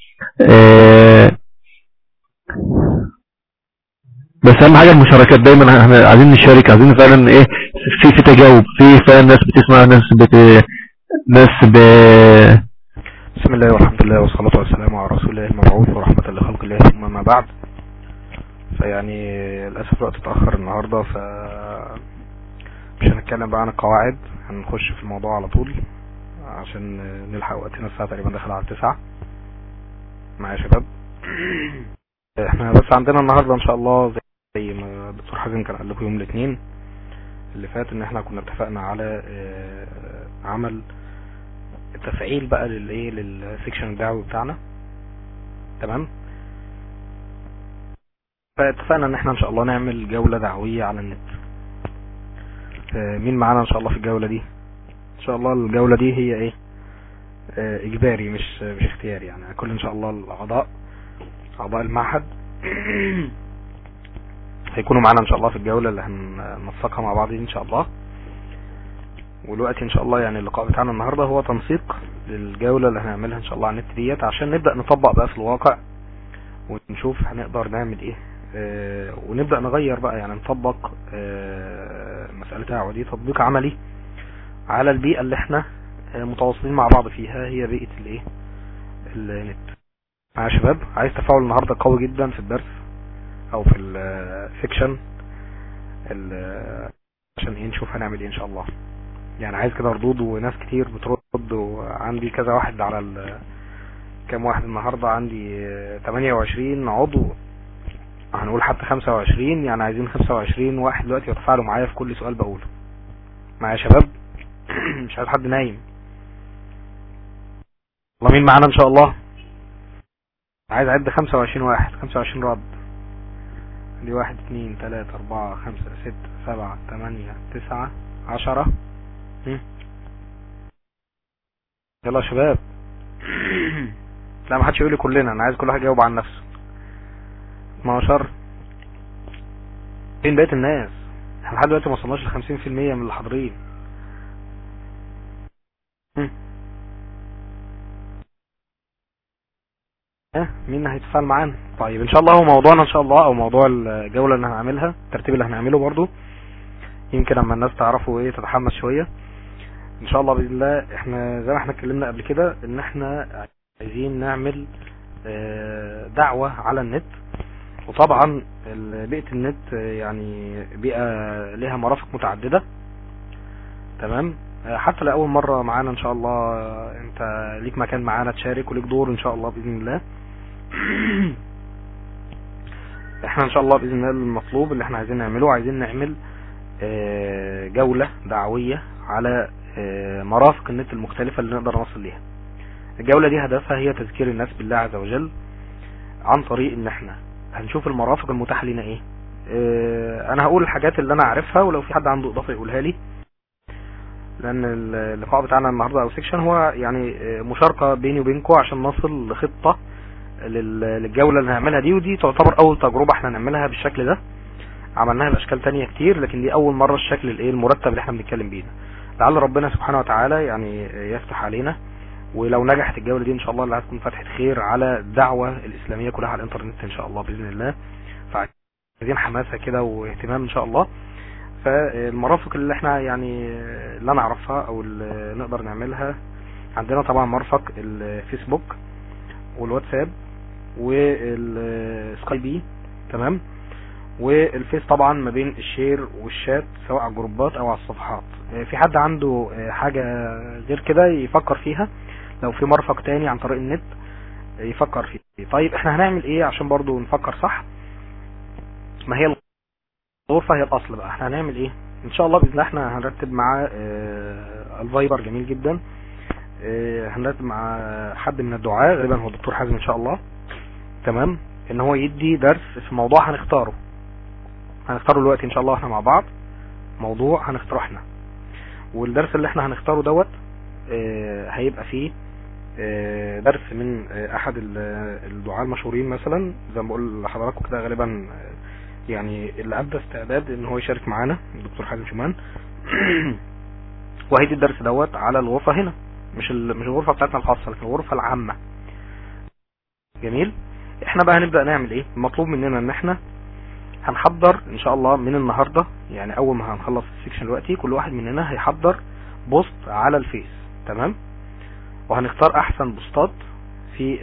بس اهم حاجه المشاركات دايما احنا عايزين نشارك عايزين فعلا ايه في في تجاوب في فعلا ناس بتسمع ناس بت ناس ب بسم الله والحمد لله والصلاة والسلام على رسول الله المبعوث ورحمة لخلق الله ثم ما بعد فيعني للأسف الوقت اتأخر النهاردة ف مش هنتكلم بقى عن القواعد هنخش في الموضوع على طول عشان نلحق وقتنا الساعة تقريبا داخل على التسعة معايا يا شباب احنا بس عندنا النهاردة ان شاء الله زي ما الدكتور حازم كان قال لكم يوم الاثنين اللي فات ان احنا كنا اتفقنا على عمل تفعيل بقى للايه للسكشن الدعوي بتاعنا تمام فاتفقنا ان احنا ان شاء الله نعمل جولة دعوية على النت مين معانا ان شاء الله في الجولة دي ان شاء الله الجولة دي هي ايه اه اجباري مش مش اختياري يعني كل ان شاء الله الاعضاء اعضاء المعهد هيكونوا معانا ان شاء الله في الجولة اللي هننسقها مع بعض ان شاء الله والوقت ان شاء الله يعني اللقاء بتاعنا النهاردة هو تنسيق للجولة اللي هنعملها ان شاء الله على النت ديت عشان نبدأ نطبق بقى في الواقع ونشوف هنقدر نعمل ايه اه ونبدأ نغير بقى يعني نطبق اه مسألة دعوة دي تطبيق عملي على البيئة اللي احنا اه متواصلين مع بعض فيها هي بيئة الايه النت يا شباب عايز تفاعل النهارده قوي جدا في الدرس او في السكشن عشان ايه نشوف هنعمل ايه ان شاء الله يعني عايز كده ردود وناس كتير بترد وعندي كذا واحد على ال كام واحد النهاردة عندي 28 عضو هنقول حتى 25 يعني عايزين 25 واحد دلوقتي يتفاعلوا معايا في كل سؤال بقوله معايا يا شباب مش عايز حد نايم الله مين معانا ان شاء الله عايز اعد 25 واحد 25 رد دي واحد اتنين تلاتة اربعة خمسة ستة سبعة تمانية تسعة عشرة يلا يا شباب لا ما حدش يقول لي كلنا انا عايز كل واحد يجاوب عن نفسه 12 فين بقيه الناس احنا لحد دلوقتي ما وصلناش ل 50% من اللي حاضرين ها مين هيتفاعل معانا طيب ان شاء الله هو موضوعنا ان شاء الله او موضوع الجوله اللي هنعملها الترتيب اللي هنعمله برضو يمكن اما الناس تعرفوا ايه تتحمس شويه ان شاء الله باذن الله احنا زي ما احنا اتكلمنا قبل كده ان احنا عايزين نعمل دعوة على النت وطبعا بيئة النت يعني بيئة لها مرافق متعددة تمام حتى لأول مرة معانا ان شاء الله انت ليك مكان معانا تشارك وليك دور ان شاء الله بإذن الله احنا ان شاء الله بإذن الله المطلوب اللي احنا عايزين نعمله عايزين نعمل جولة دعوية على مرافق النت المختلفة اللي نقدر نصل ليها الجولة دي هدفها هي تذكير الناس بالله عز وجل عن طريق ان احنا هنشوف المرافق المتاحة لنا ايه اه انا هقول الحاجات اللي انا عارفها ولو في حد عنده اضافة يقولها لي لان اللقاء بتاعنا النهاردة او سيكشن هو يعني مشاركة بيني وبينكم عشان نصل لخطة للجولة اللي هنعملها دي ودي تعتبر اول تجربة احنا نعملها بالشكل ده عملناها باشكال تانية كتير لكن دي اول مرة الشكل الايه المرتب اللي احنا بنتكلم بيه لعل ربنا سبحانه وتعالى يعني يفتح علينا ولو نجحت الجولة دي ان شاء الله اللي هتكون فتحة خير على الدعوة الاسلامية كلها على الانترنت ان شاء الله باذن الله فعايزين حماسة كده واهتمام ان شاء الله فالمرافق اللي احنا يعني اللي انا اعرفها او اللي نقدر نعملها عندنا طبعا مرفق الفيسبوك والواتساب والسكايبي تمام والفيس طبعا ما بين الشير والشات سواء على الجروبات او على الصفحات في حد عنده حاجة غير كده يفكر فيها لو في مرفق تاني عن طريق النت يفكر فيه طيب احنا هنعمل ايه عشان برضو نفكر صح ما هي الغرفة هي الاصل بقى احنا هنعمل ايه ان شاء الله باذن الله احنا هنرتب مع اه الفايبر جميل جدا اه هنرتب مع حد من الدعاء غالبا هو الدكتور حازم ان شاء الله تمام ان هو يدي درس في موضوع هنختاره هنختاره دلوقتي ان شاء الله احنا مع بعض موضوع هنختاره احنا والدرس اللي احنا هنختاره دوت اه هيبقى فيه اه درس من اه احد الدعاة المشهورين مثلا زي ما بقول لحضراتكم كده غالبا يعني اللي ابدى استعداد ان هو يشارك معانا الدكتور حازم شومان وهيدي الدرس دوت على الغرفة هنا مش مش الغرفة بتاعتنا الخاصة لكن الغرفة العامة جميل احنا بقى هنبدأ نعمل ايه المطلوب مننا ان احنا هنحضر ان شاء الله من النهاردة يعني اول ما هنخلص السكشن دلوقتي كل واحد مننا هيحضر بوست على الفيس تمام وهنختار احسن بوستات في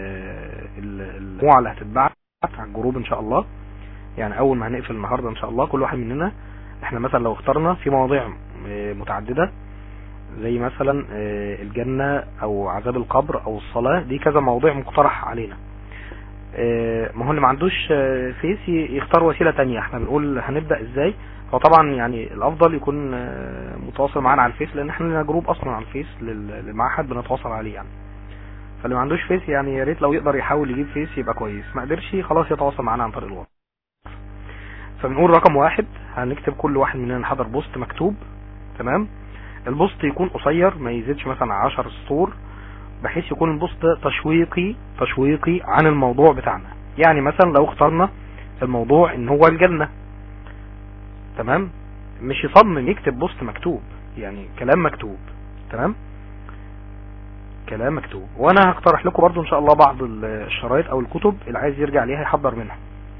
المجموعة اللي هتتبعت على الجروب ان شاء الله يعني اول ما هنقفل النهاردة ان شاء الله كل واحد مننا احنا مثلا لو اخترنا في مواضيع متعددة زي مثلا الجنة او عذاب القبر او الصلاة دي كذا موضوع مقترح علينا ما هو اللي ما عندوش فيس يختار وسيلة تانية احنا بنقول هنبدأ ازاي هو طبعا يعني الافضل يكون متواصل معانا على الفيس لان احنا لنا جروب اصلا على الفيس للمعهد بنتواصل عليه يعني فاللي ما عندوش فيس يعني يا ريت لو يقدر يحاول يجيب فيس يبقى كويس ما قدرش خلاص يتواصل معانا عن طريق الواتس فبنقول رقم واحد هنكتب كل واحد مننا حضر بوست مكتوب تمام البوست يكون قصير ما يزيدش مثلا 10 سطور بحيث يكون البوست تشويقي تشويقي عن الموضوع بتاعنا يعني مثلا لو اخترنا الموضوع ان هو الجنة تمام مش يصمم يكتب بوست مكتوب يعني كلام مكتوب تمام كلام مكتوب وانا هقترح لكم برضو ان شاء الله بعض الشرايط او الكتب اللي عايز يرجع ليها يحضر منها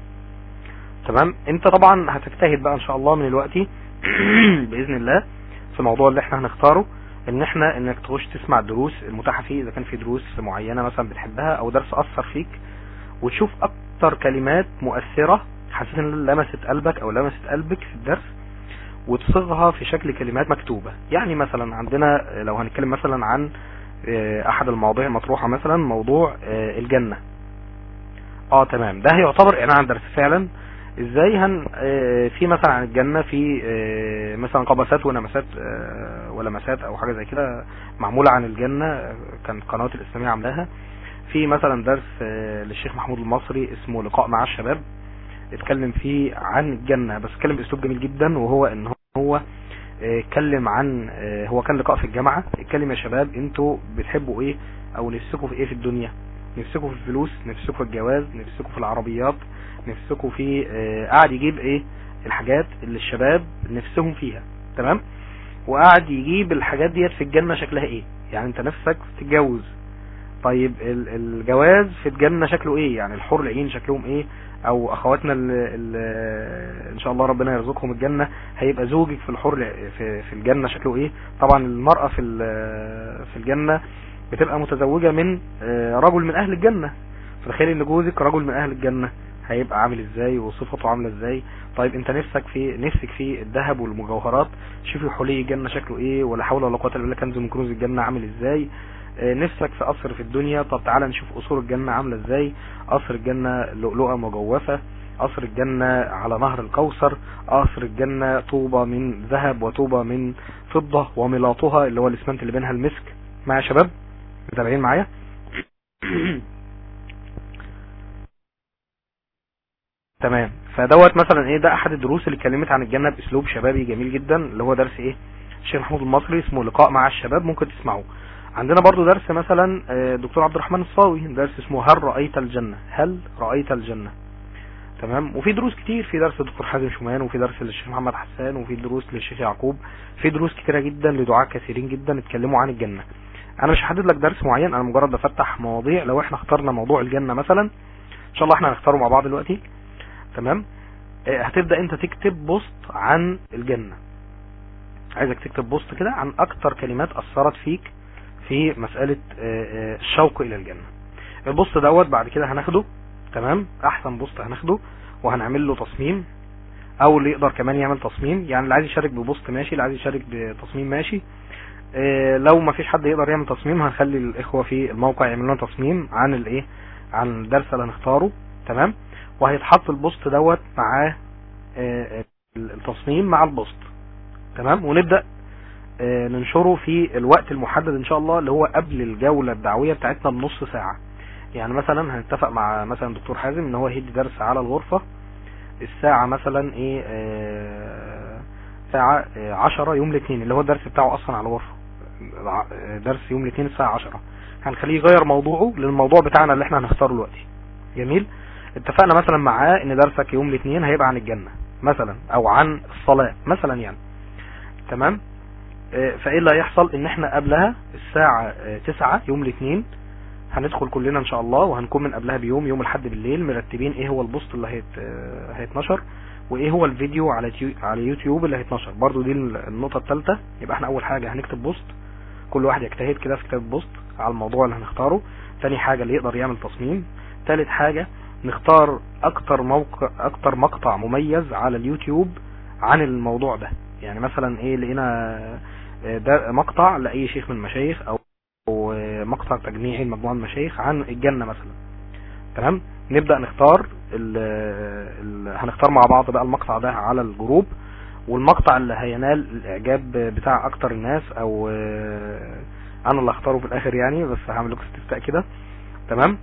تمام انت طبعا هتجتهد بقى ان شاء الله من الوقت باذن الله في الموضوع اللي احنا هنختاره ان احنا انك تخش تسمع الدروس المتاحة فيه اذا كان في دروس معينة مثلا بتحبها او درس اثر فيك وتشوف اكتر كلمات مؤثرة حسيت ان لمست قلبك او لمست قلبك في الدرس وتصيغها في شكل كلمات مكتوبة يعني مثلا عندنا لو هنتكلم مثلا عن آه، احد المواضيع المطروحة مثلا موضوع آه، الجنة اه تمام ده هيعتبر اعلان عن درس فعلا ازاي هن آه، في مثلا عن الجنة في آه، مثلا قبسات ونمسات آه، ولمسات او حاجة زي كده معمولة عن الجنة آه، كان قناة الاسلامية عاملاها في مثلا درس آه، للشيخ محمود المصري اسمه لقاء مع الشباب اتكلم فيه عن الجنة بس اتكلم باسلوب جميل جدا وهو ان هو آه، اتكلم عن آه، هو كان لقاء في الجامعة اتكلم يا شباب انتوا بتحبوا ايه او نفسكم في ايه في الدنيا نفسكم في الفلوس نفسكم في الجواز نفسكم في العربيات نفسكم في آه، قاعد يجيب ايه الحاجات اللي الشباب نفسهم فيها تمام وقاعد يجيب الحاجات ديت في الجنة شكلها ايه يعني انت نفسك تتجوز طيب ال- الجواز في الجنة شكله ايه يعني الحور العين شكلهم ايه او اخواتنا اللي ان شاء الله ربنا يرزقهم الجنة هيبقى زوجك في الحور الع- في, في الجنة شكله ايه طبعا المرأة في ال- في الجنة بتبقى متزوجة من آه، رجل من اهل الجنة فتخيل ان جوزك رجل من اهل الجنة هيبقى عامل ازاي وصفته عاملة ازاي طيب انت نفسك في نفسك في الذهب والمجوهرات شوفي حلي الجنة شكله ايه ولا حول ولا قوة الا بالله كنز من كنوز الجنة عامل ازاي آه، نفسك في قصر في الدنيا طب تعالى نشوف قصور الجنة عاملة ازاي قصر الجنة لؤلؤة مجوفة قصر الجنة على نهر الكوثر قصر الجنة طوبة من ذهب وطوبة من فضة وملاطها اللي هو الاسمنت اللي بينها المسك معايا يا شباب متابعين معايا تمام فدوت مثلا ايه ده احد الدروس اللي اتكلمت عن الجنة باسلوب شبابي جميل جدا اللي هو درس ايه الشيخ محمود المصري اسمه لقاء مع الشباب ممكن تسمعوه عندنا برضو درس مثلا آه، دكتور عبد الرحمن الصاوي درس اسمه هل رأيت الجنة هل رأيت الجنة تمام وفي دروس كتير في درس الدكتور حازم شومان وفي درس للشيخ محمد حسان وفي دروس للشيخ يعقوب في دروس كتيرة جدا لدعاة كثيرين جدا اتكلموا عن الجنة انا مش هحدد لك درس معين انا مجرد بفتح مواضيع لو احنا اخترنا موضوع الجنة مثلا ان شاء الله احنا هنختاره مع بعض دلوقتي تمام آه، هتبدأ انت تكتب بوست عن الجنة عايزك تكتب بوست كده عن اكتر كلمات اثرت فيك في مسألة آه، آه، الشوق الى الجنة البوست دوت بعد كده هناخده تمام احسن بوست هناخده وهنعمل له تصميم او اللي يقدر كمان يعمل تصميم يعني اللي عايز يشارك ببوست ماشي اللي عايز يشارك بتصميم ماشي آه، لو ما فيش حد يقدر يعمل تصميم هنخلي الاخوة في الموقع يعملوا لنا تصميم عن الايه عن الدرس اللي هنختاره تمام وهيتحط البوست دوت معاه آه، التصميم مع البوست تمام ونبدأ آه، ننشره في الوقت المحدد ان شاء الله اللي هو قبل الجولة الدعوية بتاعتنا بنص ساعة يعني مثلا هنتفق مع مثلا دكتور حازم ان هو هيدي درس على الغرفة الساعة مثلا ايه آه، ساعة آه، عشرة يوم الاثنين اللي هو الدرس بتاعه اصلا على الغرفة الع- آه، درس يوم الاثنين الساعة عشرة هنخليه يغير موضوعه للموضوع بتاعنا اللي احنا هنختاره دلوقتي جميل اتفقنا مثلا معاه ان درسك يوم الاثنين هيبقى عن الجنة مثلا او عن الصلاة مثلا يعني تمام آه، فايه اللي هيحصل ان احنا قبلها الساعة آه، تسعة يوم الاثنين هندخل كلنا ان شاء الله وهنكون من قبلها بيوم يوم الحد بالليل مرتبين ايه هو البوست اللي هيت آه، هيتنشر وايه هو الفيديو على تيو- على يوتيوب اللي هيتنشر برضو دي النقطة الثالثة يبقى احنا اول حاجة هنكتب بوست كل واحد يجتهد كده في كتاب بوست على الموضوع اللي هنختاره تاني حاجة اللي يقدر يعمل تصميم تالت حاجة نختار اكتر موقع اكتر مقطع مميز على اليوتيوب عن الموضوع ده يعني مثلا ايه لقينا آه، ده مقطع لاي شيخ من المشايخ او أو مقطع تجميعي لمجموعة من المشايخ عن الجنة مثلا تمام نبدأ نختار ال ال هنختار مع بعض بقى المقطع ده على الجروب والمقطع اللي هينال الاعجاب بتاع اكتر الناس او آه، انا اللي هختاره في الاخر يعني بس هعمل لكم استفتاء كده تمام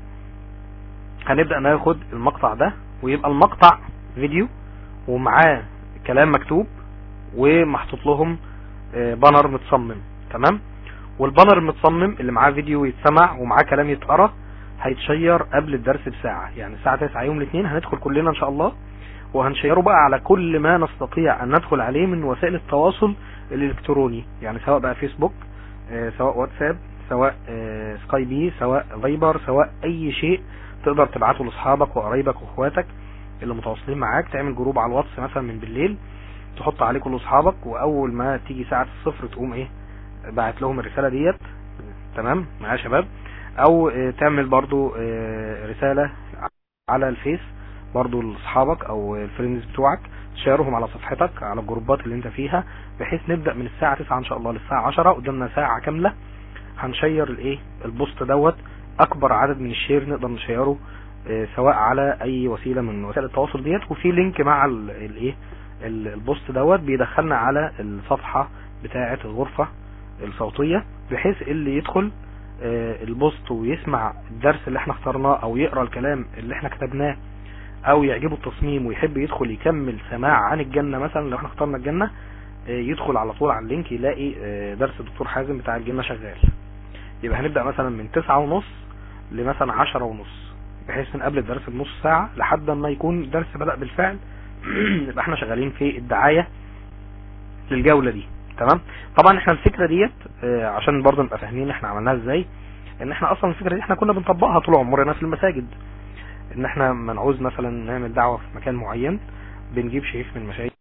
هنبدأ ناخد المقطع ده ويبقى المقطع فيديو ومعاه كلام مكتوب ومحطوط لهم آه، بانر متصمم تمام والبانر المتصمم اللي معاه فيديو يتسمع ومعاه كلام يتقرا هيتشير قبل الدرس بساعة يعني الساعة 9 يوم الاثنين هندخل كلنا ان شاء الله وهنشيره بقى على كل ما نستطيع ان ندخل عليه من وسائل التواصل الالكتروني يعني سواء بقى فيسبوك آه، سواء واتساب سواء آه، سكاي بي سواء فايبر سواء اي شيء تقدر تبعته لاصحابك وقرايبك واخواتك اللي متواصلين معاك تعمل جروب على الواتس مثلا من بالليل تحط عليه كل اصحابك واول ما تيجي ساعة الصفر تقوم ايه بعت لهم الرسالة ديت تمام معايا يا شباب او آه، تعمل برضو آه، رسالة على الفيس برضو لاصحابك او الفريندز بتوعك تشيرهم على صفحتك على الجروبات اللي انت فيها بحيث نبدأ من الساعة 9 ان شاء الله للساعة 10 قدامنا ساعة كاملة هنشير الايه البوست دوت اكبر عدد من الشير نقدر نشيره آه، سواء على اي وسيلة من وسائل التواصل ديت وفي لينك مع ال- الايه ال- البوست دوت بيدخلنا على الصفحة بتاعة الغرفة الصوتية بحيث اللي يدخل آه، البوست ويسمع الدرس اللي احنا اخترناه او يقرأ الكلام اللي احنا كتبناه او يعجبه التصميم ويحب يدخل يكمل سماع عن الجنة مثلا لو احنا اخترنا الجنة آه، يدخل على طول على اللينك يلاقي آه، درس الدكتور حازم بتاع الجنة شغال يبقى هنبدأ مثلا من تسعة ونص لمثلا عشرة ونص بحيث من قبل الدرس بنص ساعة لحد ما يكون الدرس بدأ بالفعل يبقى احنا شغالين في الدعاية للجولة دي تمام طبعا احنا الفكرة ديت آه، عشان برضه نبقى فاهمين احنا عملناها ازاي ان احنا اصلا الفكرة دي احنا كنا بنطبقها طول عمرنا في المساجد ان احنا ما نعوز مثلا نعمل دعوة في مكان معين بنجيب شيخ من المشايخ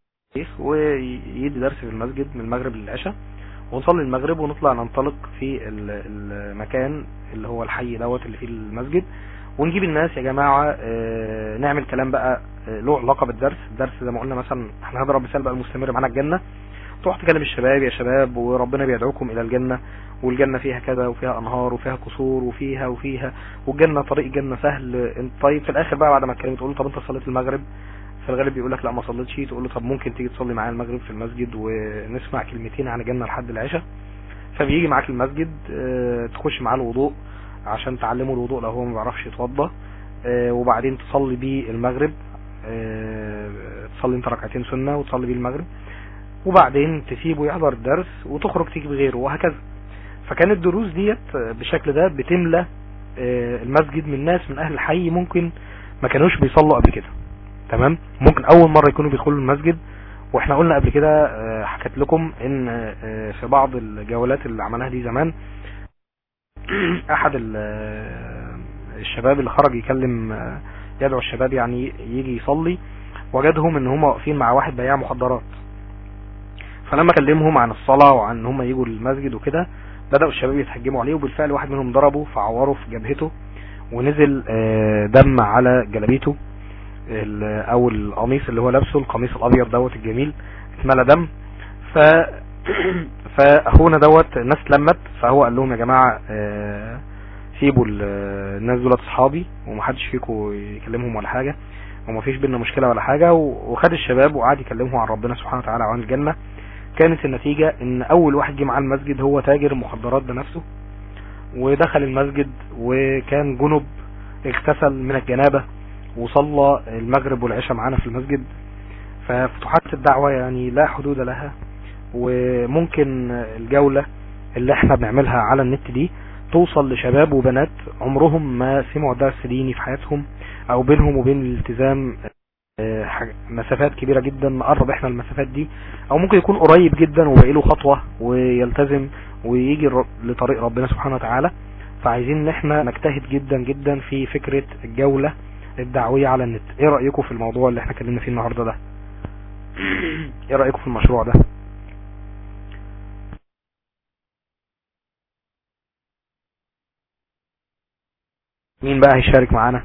ويدي درس في المسجد من المغرب للعشاء ونصلي المغرب ونطلع ننطلق في ال- المكان اللي هو الحي دوت اللي فيه المسجد ونجيب الناس يا جماعة اه، نعمل كلام بقى اه، له علاقة بالدرس الدرس زي ما قلنا مثلا احنا هنضرب مثال بقى المستمر معانا الجنة تروح تكلم الشباب يا شباب وربنا بيدعوكم الى الجنة والجنة فيها كذا وفيها انهار وفيها قصور وفيها وفيها والجنة طريق الجنة سهل انت طيب في الاخر بقى بعد ما تكلم تقول له طب انت صليت المغرب في الغالب بيقول لك لا ما صليتش تقول له طب ممكن تيجي تصلي معايا المغرب في المسجد ونسمع كلمتين عن الجنة لحد العشاء فبيجي معاك المسجد اه، تخش معاه الوضوء عشان تعلمه الوضوء لو هو ما بيعرفش يتوضى اه، وبعدين تصلي بيه المغرب اه، تصلي انت ركعتين سنة وتصلي بيه المغرب وبعدين تسيبه يحضر الدرس وتخرج تيجي بغيره وهكذا فكانت الدروس ديت بالشكل ده بتملى اه، المسجد من ناس من اهل الحي ممكن ما كانوش بيصلوا قبل كده تمام ممكن اول مرة يكونوا بيدخلوا المسجد واحنا قلنا قبل كده اه، حكيت لكم ان اه، في بعض الجولات اللي عملناها دي زمان احد ال- الشباب اللي خرج يكلم اه، يدعو الشباب يعني يجي يصلي وجدهم ان هم واقفين مع واحد بياع مخدرات فلما كلمهم عن الصلاة وعن ان هم يجوا المسجد وكده بدأوا الشباب يتهجموا عليه وبالفعل واحد منهم ضربه فعوره في جبهته ونزل اه، دم على جلابيته ال- او القميص اللي هو لابسه القميص الابيض دوت الجميل اتملى دم ف فاخونا دوت الناس اتلمت فهو قال لهم يا جماعه آه، سيبوا ال- الناس دولت اصحابي ومحدش فيكم يكلمهم ولا حاجه ومفيش بينا مشكله ولا حاجه و- وخد الشباب وقعد يكلمهم عن ربنا سبحانه وتعالى وعن الجنه كانت النتيجه ان اول واحد جه معاه المسجد هو تاجر مخدرات بنفسه ودخل المسجد وكان جنب اغتسل من الجنابه وصلى المغرب والعشاء معانا في المسجد ففتوحات الدعوة يعني لا حدود لها وممكن الجولة اللي احنا بنعملها على النت دي توصل لشباب وبنات عمرهم ما سمعوا درس ديني في حياتهم او بينهم وبين الالتزام آه، حاج- مسافات كبيرة جدا نقرب احنا المسافات دي او ممكن يكون قريب جدا وبقي له خطوة ويلتزم ويجي الر- لطريق ربنا سبحانه وتعالى فعايزين ان احنا نجتهد جدا جدا في فكرة الجولة الدعوية على النت ايه رأيكم في الموضوع اللي احنا اتكلمنا فيه النهاردة ده ايه رأيكم في المشروع ده مين بقى هيشارك معانا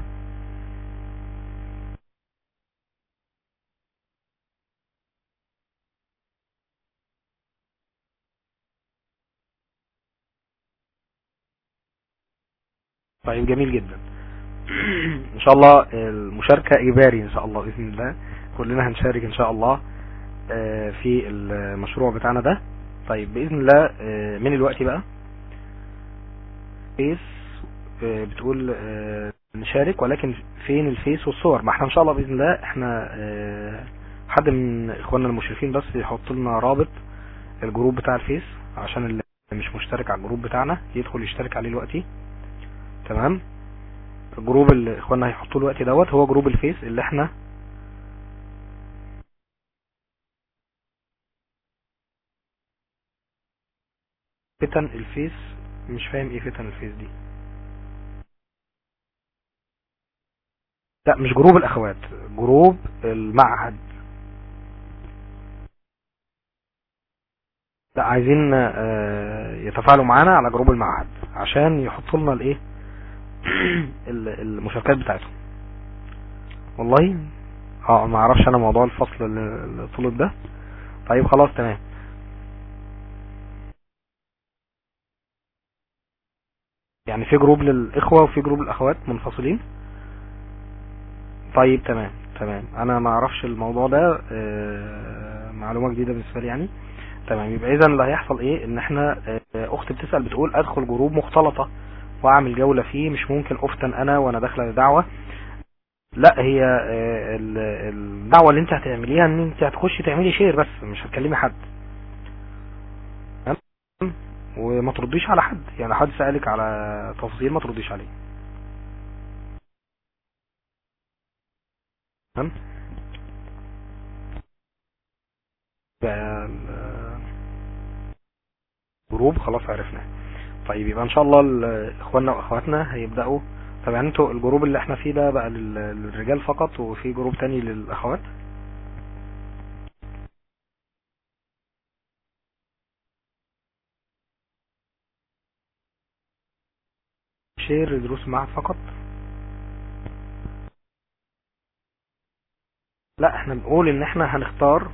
طيب جميل جدا ان شاء الله المشاركة اجباري ان شاء الله باذن الله كلنا هنشارك ان شاء الله آه، في المشروع بتاعنا ده طيب باذن الله آه، من الوقت بقى فيس آه، بتقول آه، نشارك ولكن فين الفيس والصور ما احنا ان شاء الله باذن الله احنا آه، حد من اخواننا المشرفين بس يحط لنا رابط الجروب بتاع الفيس عشان اللي مش مشترك على الجروب بتاعنا يدخل يشترك عليه دلوقتي تمام الجروب اللي اخواننا هيحطوه دلوقتي دوت هو جروب الفيس اللي احنا فتن الفيس مش فاهم ايه فتن الفيس دي لا مش جروب الاخوات جروب المعهد لا عايزين آه، يتفاعلوا معانا على جروب المعهد عشان يحطوا لنا الايه المشاركات بتاعتهم والله اه ما اعرفش انا موضوع الفصل اللي طلب ده طيب خلاص تمام يعني في جروب للاخوة وفي جروب للاخوات منفصلين طيب تمام تمام انا ما اعرفش الموضوع ده آه، معلومة جديدة بالنسبة لي يعني تمام يبقى اذا اللي هيحصل ايه ان احنا آه، اخت بتسأل بتقول ادخل جروب مختلطة واعمل جولة فيه مش ممكن افتن انا وانا داخلة دعوة لا هي آه، الدعوة اللي انت هتعمليها ان انت هتخشي تعملي شير بس مش هتكلمي حد وما ترديش على حد يعني حد سألك على تفصيل ما ترديش عليه تمام جروب خلاص عرفنا طيب يبقى ان شاء الله اخواننا واخواتنا هيبدأوا طب يعني انتوا الجروب اللي احنا فيه ده بقى للرجال فقط وفي جروب تاني للاخوات شير دروس معهد فقط لا احنا بنقول ان احنا هنختار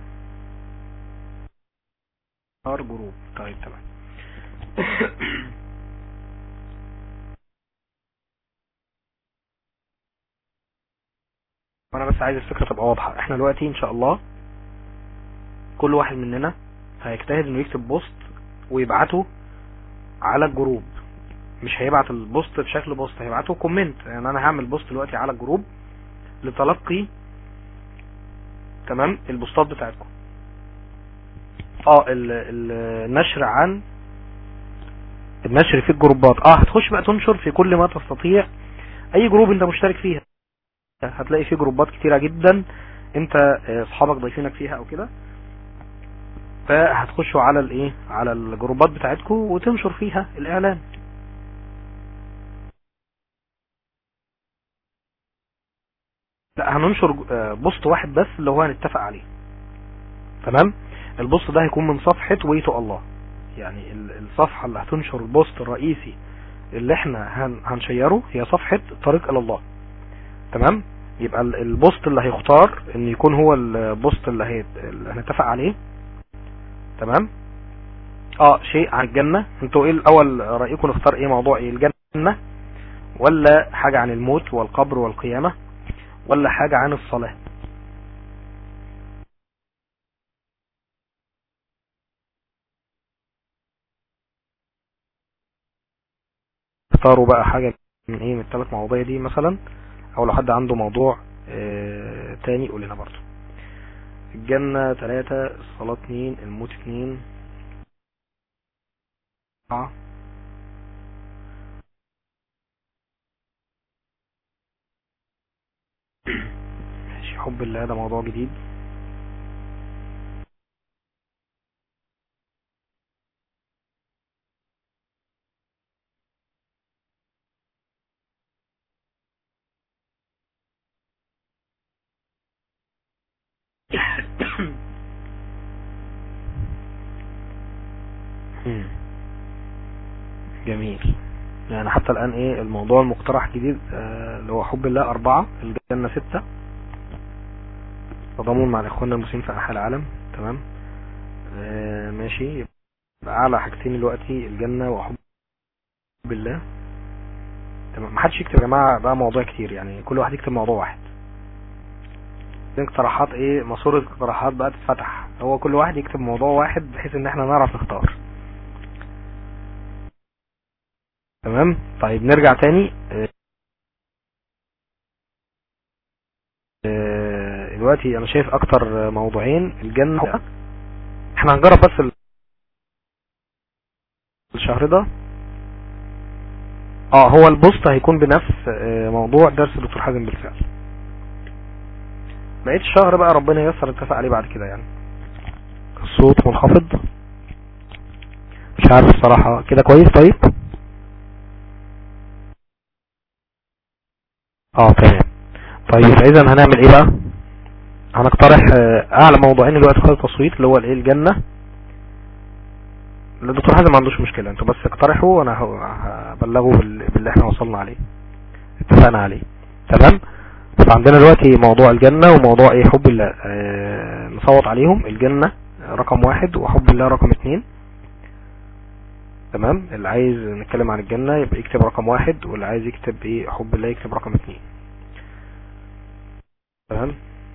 اختار جروب طيب تمام وانا بس عايز الفكرة تبقى واضحة احنا دلوقتي ان شاء الله كل واحد مننا هيجتهد انه يكتب بوست ويبعته على الجروب مش هيبعت البوست بشكل بوست هيبعته كومنت يعني انا هعمل بوست دلوقتي على الجروب لتلقي تمام البوستات بتاعتكم اه النشر عن النشر في الجروبات اه هتخش بقى تنشر في كل ما تستطيع اي جروب انت مشترك فيها هتلاقي فيه جروبات كتيرة جدا انت آه، اصحابك ضايفينك فيها او كده فهتخشوا على الايه على الجروبات بتاعتكم وتنشر فيها الاعلان لا هننشر آه، بوست واحد بس اللي هو هنتفق عليه تمام البوست ده هيكون من صفحة ويتو الله يعني الصفحة اللي هتنشر البوست الرئيسي اللي احنا هنشيره هي صفحة طريق الى الله تمام يبقى البوست اللي هيختار ان يكون هو البوست اللي, اللي هنتفق عليه تمام اه شيء عن الجنة انتوا ايه الاول رأيكم نختار ايه موضوع ايه الجنة ولا حاجة عن الموت والقبر والقيامة ولا حاجة عن الصلاة اختاروا بقى حاجة من ايه من الثلاث مواضيع دي مثلا او لو حد عنده موضوع اه تاني قول لنا برضه الجنة ثلاثة الصلاة اثنين الموت اثنين اه ماشي حب الله ده موضوع جديد جميل يعني حتى الآن ايه الموضوع المقترح جديد آه، اللي هو حب الله أربعة الجنة ستة تضامن مع الإخوان المسلمين في أنحاء العالم تمام آه ماشي يبقى أعلى حاجتين دلوقتي الجنة وحب الله تمام محدش يكتب يا جماعة بقى مواضيع كتير يعني كل واحد يكتب موضوع واحد اقتراحات ايه ماسورة اقتراحات بقى تتفتح هو كل واحد يكتب موضوع واحد بحيث ان احنا نعرف نختار تمام طيب نرجع تاني آه، دلوقتي انا شايف اكتر موضوعين الجنة احنا هنجرب بس الشهر ده اه هو البوست هيكون بنفس آه، موضوع درس الدكتور حازم بالفعل بقيت الشهر بقى ربنا ييسر اتفق عليه بعد كده يعني الصوت منخفض مش عارف الصراحة كده كويس طيب اه تمام طيب اذا هنعمل ايه بقى هنقترح آه، اعلى موضوعين دلوقتي خالص تصويت اللي هو الايه الجنة الدكتور حازم ما عندوش مشكلة انتوا بس اقترحوا وانا ه- هبلغه بال- باللي احنا وصلنا عليه اتفقنا عليه تمام فعندنا دلوقتي موضوع الجنة وموضوع ايه حب الله اه نصوت عليهم الجنة رقم واحد وحب الله رقم اتنين تمام اللي عايز نتكلم عن الجنة يبقى يكتب رقم واحد واللي عايز يكتب ايه حب الله يكتب رقم اتنين تمام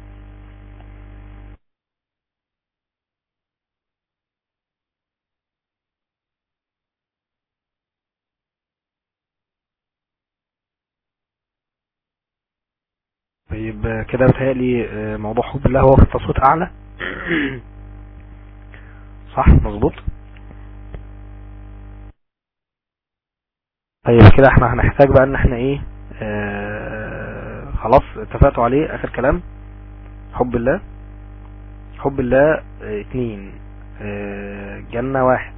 طيب آه، كده بتهيألي آه، موضوع حب الله هو في التصويت اعلى صح مظبوط طيب كده احنا هنحتاج بقى ان احنا ايه آه خلاص اتفقتوا عليه اخر كلام حب الله حب الله آه، اتنين آه جنة واحد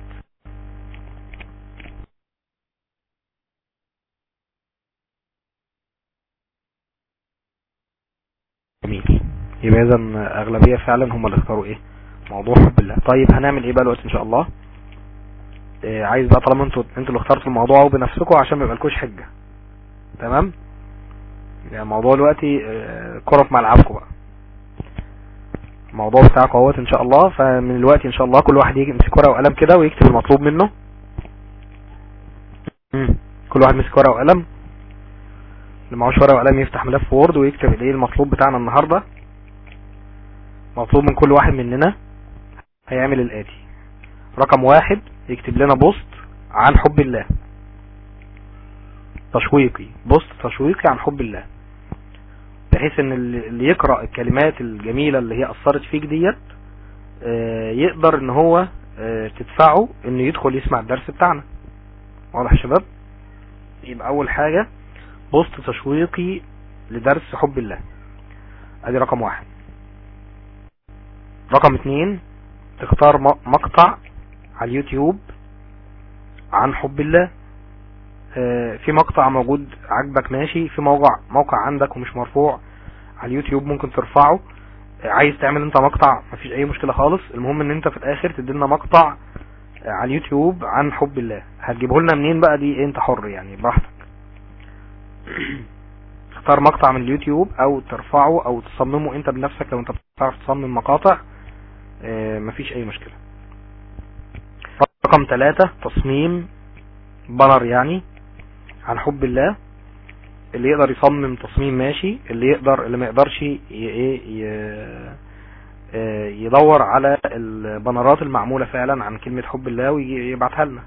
جميل يبقى اذا اغلبية فعلا هم اللي اختاروا ايه موضوع حب الله طيب هنعمل ايه بقى دلوقتي ان شاء الله آه عايز بقى طالما انتوا انتوا اللي اخترتوا الموضوع وبنفسكم عشان ما يبقالكوش حجة تمام يعني الموضوع دلوقتي آه، كرة في ملعبكم بقى الموضوع بتاعكم اهوت ان شاء الله فمن الوقت ان شاء الله كل واحد يجي يمسك ورقه وقلم كده ويكتب المطلوب منه مم. كل واحد مسك ورقه وقلم اللي معهوش ورقه وقلم يفتح ملف وورد ويكتب الايه المطلوب بتاعنا النهارده مطلوب من كل واحد مننا هيعمل الاتي رقم واحد يكتب لنا بوست عن حب الله تشويقي بوست تشويقي عن حب الله بحيث ان اللي اللي يقرأ الكلمات الجميلة اللي هي اثرت فيك ديت آه، يقدر ان هو آه، تدفعه انه يدخل يسمع الدرس بتاعنا واضح يا شباب يبقى اول حاجة بوست تشويقي لدرس حب الله ادي رقم واحد رقم اتنين تختار م- مقطع على اليوتيوب عن حب الله آه، في مقطع موجود عجبك ماشي في موقع موقع عندك ومش مرفوع على اليوتيوب ممكن ترفعه آه، عايز تعمل انت مقطع مفيش اي مشكلة خالص المهم ان انت في الاخر تدينا مقطع آه، على اليوتيوب عن حب الله هتجيبه لنا منين بقى دي انت حر يعني براحتك تختار مقطع من اليوتيوب او ترفعه او تصممه انت بنفسك لو انت بتعرف تصمم مقاطع آه، مفيش اي مشكلة رقم ثلاثة تصميم بانر يعني عن حب الله اللي يقدر يصمم تصميم ماشي اللي يقدر اللي ما يقدرش ي- ايه ي- آه، يدور على البنرات المعمولة فعلا عن كلمة حب الله ويبعتها لنا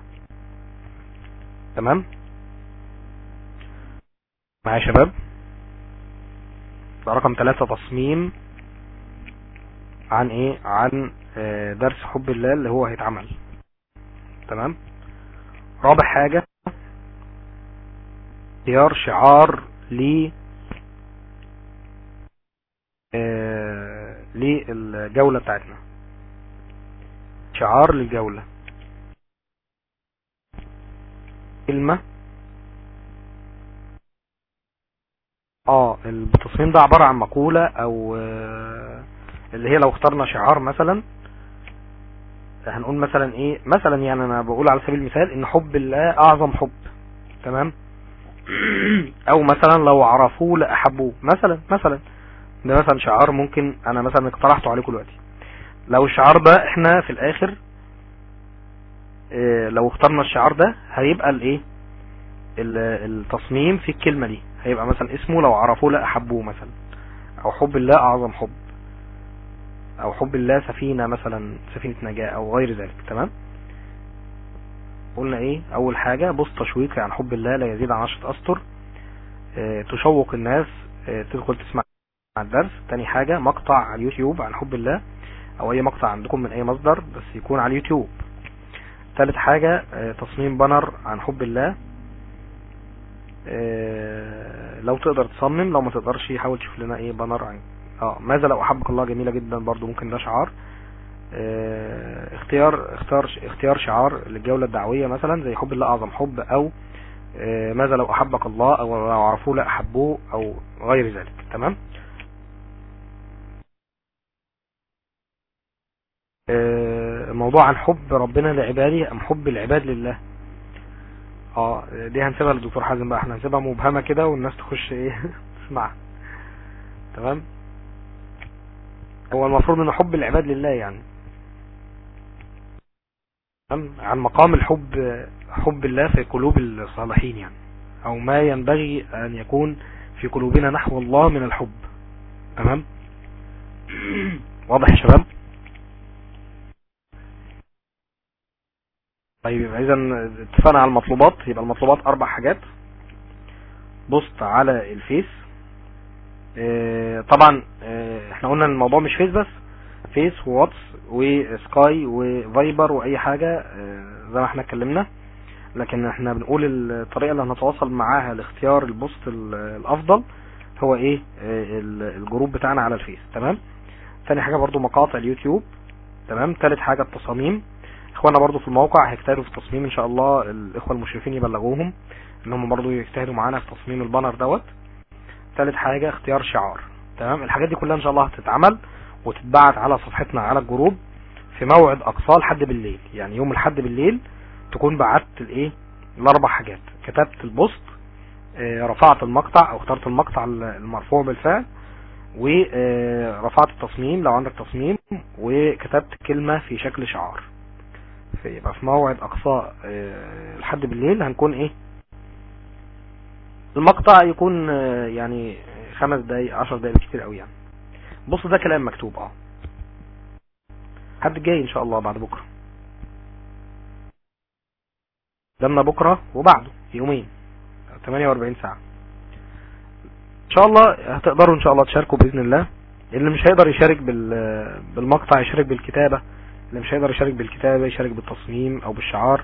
تمام معايا يا شباب ده رقم ثلاثة تصميم عن ايه عن آه، درس حب الله اللي هو هيتعمل تمام رابع حاجة اختيار شعار ل آه، للجولة بتاعتنا شعار للجولة كلمة اه التصميم ده عبارة عن مقولة او آه، اللي هي لو اخترنا شعار مثلا هنقول مثلا ايه مثلا يعني انا بقول على سبيل المثال ان حب الله اعظم حب تمام او مثلا لو عرفوه لاحبوه مثلا مثلا ده مثلا شعار ممكن انا مثلا اقترحته عليكم دلوقتي لو الشعار ده احنا في الاخر اه لو اخترنا الشعار ده هيبقى الايه ال- التصميم في الكلمة دي هيبقى مثلا اسمه لو عرفوه لاحبوه مثلا او حب الله اعظم حب او حب الله سفينة مثلا سفينة نجاة او غير ذلك تمام قلنا ايه اول حاجة بوست تشويقي عن حب الله لا يزيد عن عشرة اسطر اه تشوق الناس اه تدخل تسمع الدرس تاني حاجة مقطع على اليوتيوب عن حب الله او اي مقطع عندكم من اي مصدر بس يكون على اليوتيوب تالت حاجة اه تصميم بانر عن حب الله اه لو تقدر تصمم لو ما تقدرش حاول تشوف لنا ايه بانر عن اه ماذا لو احبك الله جميلة جدا برضو ممكن ده شعار اه اختيار اختار اختيار شعار للجولة الدعوية مثلا زي حب الله اعظم حب او اه ماذا لو احبك الله او لو عرفوه لا احبوه او غير ذلك تمام اه الموضوع عن حب ربنا لعباده ام حب العباد لله اه دي هنسيبها للدكتور حازم بقى احنا هنسيبها مبهمة كده والناس تخش ايه تسمعها تمام هو المفروض ان حب العباد لله يعني عن مقام الحب حب الله في قلوب الصالحين يعني او ما ينبغي ان يكون في قلوبنا نحو الله من الحب تمام واضح يا شباب طيب يبقى اذا اتفقنا على المطلوبات يبقى المطلوبات اربع حاجات بوست على الفيس اه طبعا اه احنا قلنا الموضوع مش فيس بس فيس وواتس وسكاي وفايبر واي حاجة اه زي ما احنا اتكلمنا لكن احنا بنقول الطريقة اللي هنتواصل معاها لاختيار البوست الافضل هو ايه الجروب بتاعنا على الفيس تمام ثاني حاجة برضو مقاطع اليوتيوب تمام ثالث حاجة التصاميم اخوانا برضو في الموقع هيجتهدوا في التصميم ان شاء الله الاخوة المشرفين يبلغوهم ان هم برضو يجتهدوا معانا في تصميم البانر دوت ثالث حاجة اختيار شعار تمام الحاجات دي كلها ان شاء الله هتتعمل وتتبعت على صفحتنا على الجروب في موعد اقصى لحد بالليل يعني يوم الحد بالليل تكون بعت الايه الاربع حاجات كتبت البوست اه رفعت المقطع او اخترت المقطع المرفوع بالفعل ورفعت التصميم لو عندك تصميم وكتبت كلمة في شكل شعار يبقى في موعد اقصى اه لحد بالليل هنكون ايه المقطع يكون اه يعني خمس دقايق عشر دقايق كتير قوي يعني بص ده كلام مكتوب اه حد جاي ان شاء الله بعد بكرة قدامنا بكرة وبعده يومين 48 ساعة ان شاء الله هتقدروا ان شاء الله تشاركوا باذن الله اللي مش هيقدر يشارك بالمقطع يشارك بالكتابة اللي مش هيقدر يشارك بالكتابة يشارك بالتصميم او بالشعار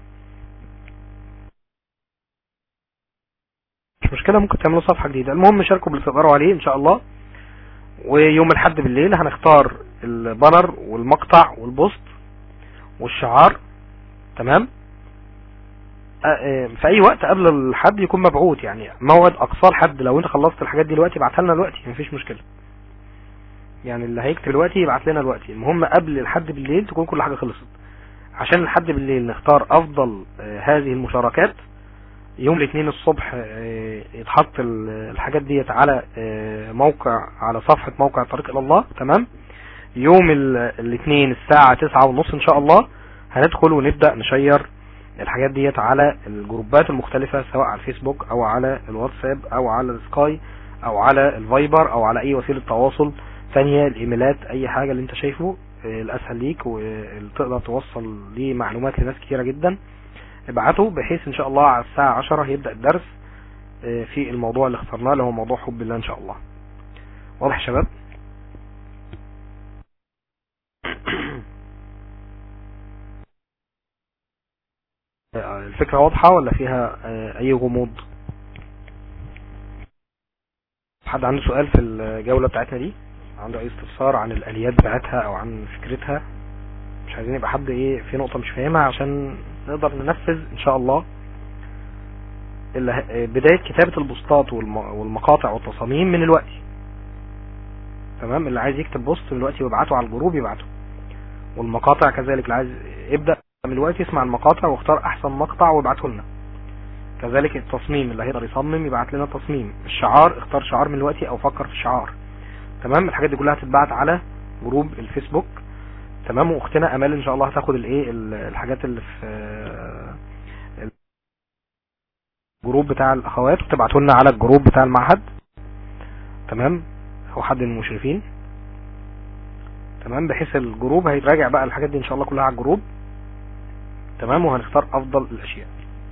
مش مشكلة ممكن تعملوا صفحة جديدة المهم شاركوا باللي تقدروا عليه ان شاء الله ويوم الحد بالليل هنختار البانر والمقطع والبوست والشعار تمام في اي وقت قبل الحد يكون مبعوث يعني موعد اقصى الحد لو انت خلصت الحاجات دي دلوقتي ابعتها لنا دلوقتي مفيش مشكله يعني اللي هيكتب دلوقتي يبعت لنا دلوقتي المهم قبل الحد بالليل تكون كل حاجه خلصت عشان الحد بالليل نختار افضل هذه المشاركات يوم الاثنين الصبح يتحط الحاجات ديت على موقع على صفحه موقع طريق الى الله تمام يوم الاثنين الساعه تسعة ونص ان شاء الله هندخل ونبدا نشير الحاجات ديت على الجروبات المختلفة سواء على الفيسبوك او على الواتساب او على السكاي او على الفايبر او على اي وسيلة تواصل ثانية الايميلات اي حاجة اللي انت شايفه الاسهل ليك واللي تقدر توصل ليه معلومات لناس كتيرة جدا ابعته بحيث ان شاء الله على الساعة عشرة هيبدأ الدرس في الموضوع اللي اخترناه اللي هو موضوع حب الله ان شاء الله واضح يا شباب الفكرة واضحة ولا فيها اي غموض حد عنده سؤال في الجولة بتاعتنا دي عنده اي استفسار عن الاليات بتاعتها او عن فكرتها مش عايزين يبقى حد ايه في نقطة مش فاهمها عشان نقدر ننفذ ان شاء الله بداية كتابة البوستات والمقاطع والتصاميم من الوقت تمام اللي عايز يكتب بوست من الوقت ويبعته على الجروب يبعته والمقاطع كذلك اللي عايز يبدأ من الوقت يسمع المقاطع واختار احسن مقطع وابعته لنا كذلك التصميم اللي هيقدر يصمم يبعت لنا تصميم الشعار اختار شعار من الوقت او فكر في شعار تمام الحاجات دي كلها هتتبعت على جروب الفيسبوك تمام واختنا امال ان شاء الله هتاخد الايه الحاجات اللي في الجروب بتاع الاخوات وتبعته لنا على الجروب بتاع المعهد تمام او حد من المشرفين تمام بحيث الجروب هيراجع بقى الحاجات دي ان شاء الله كلها على الجروب تمام وهنختار افضل الاشياء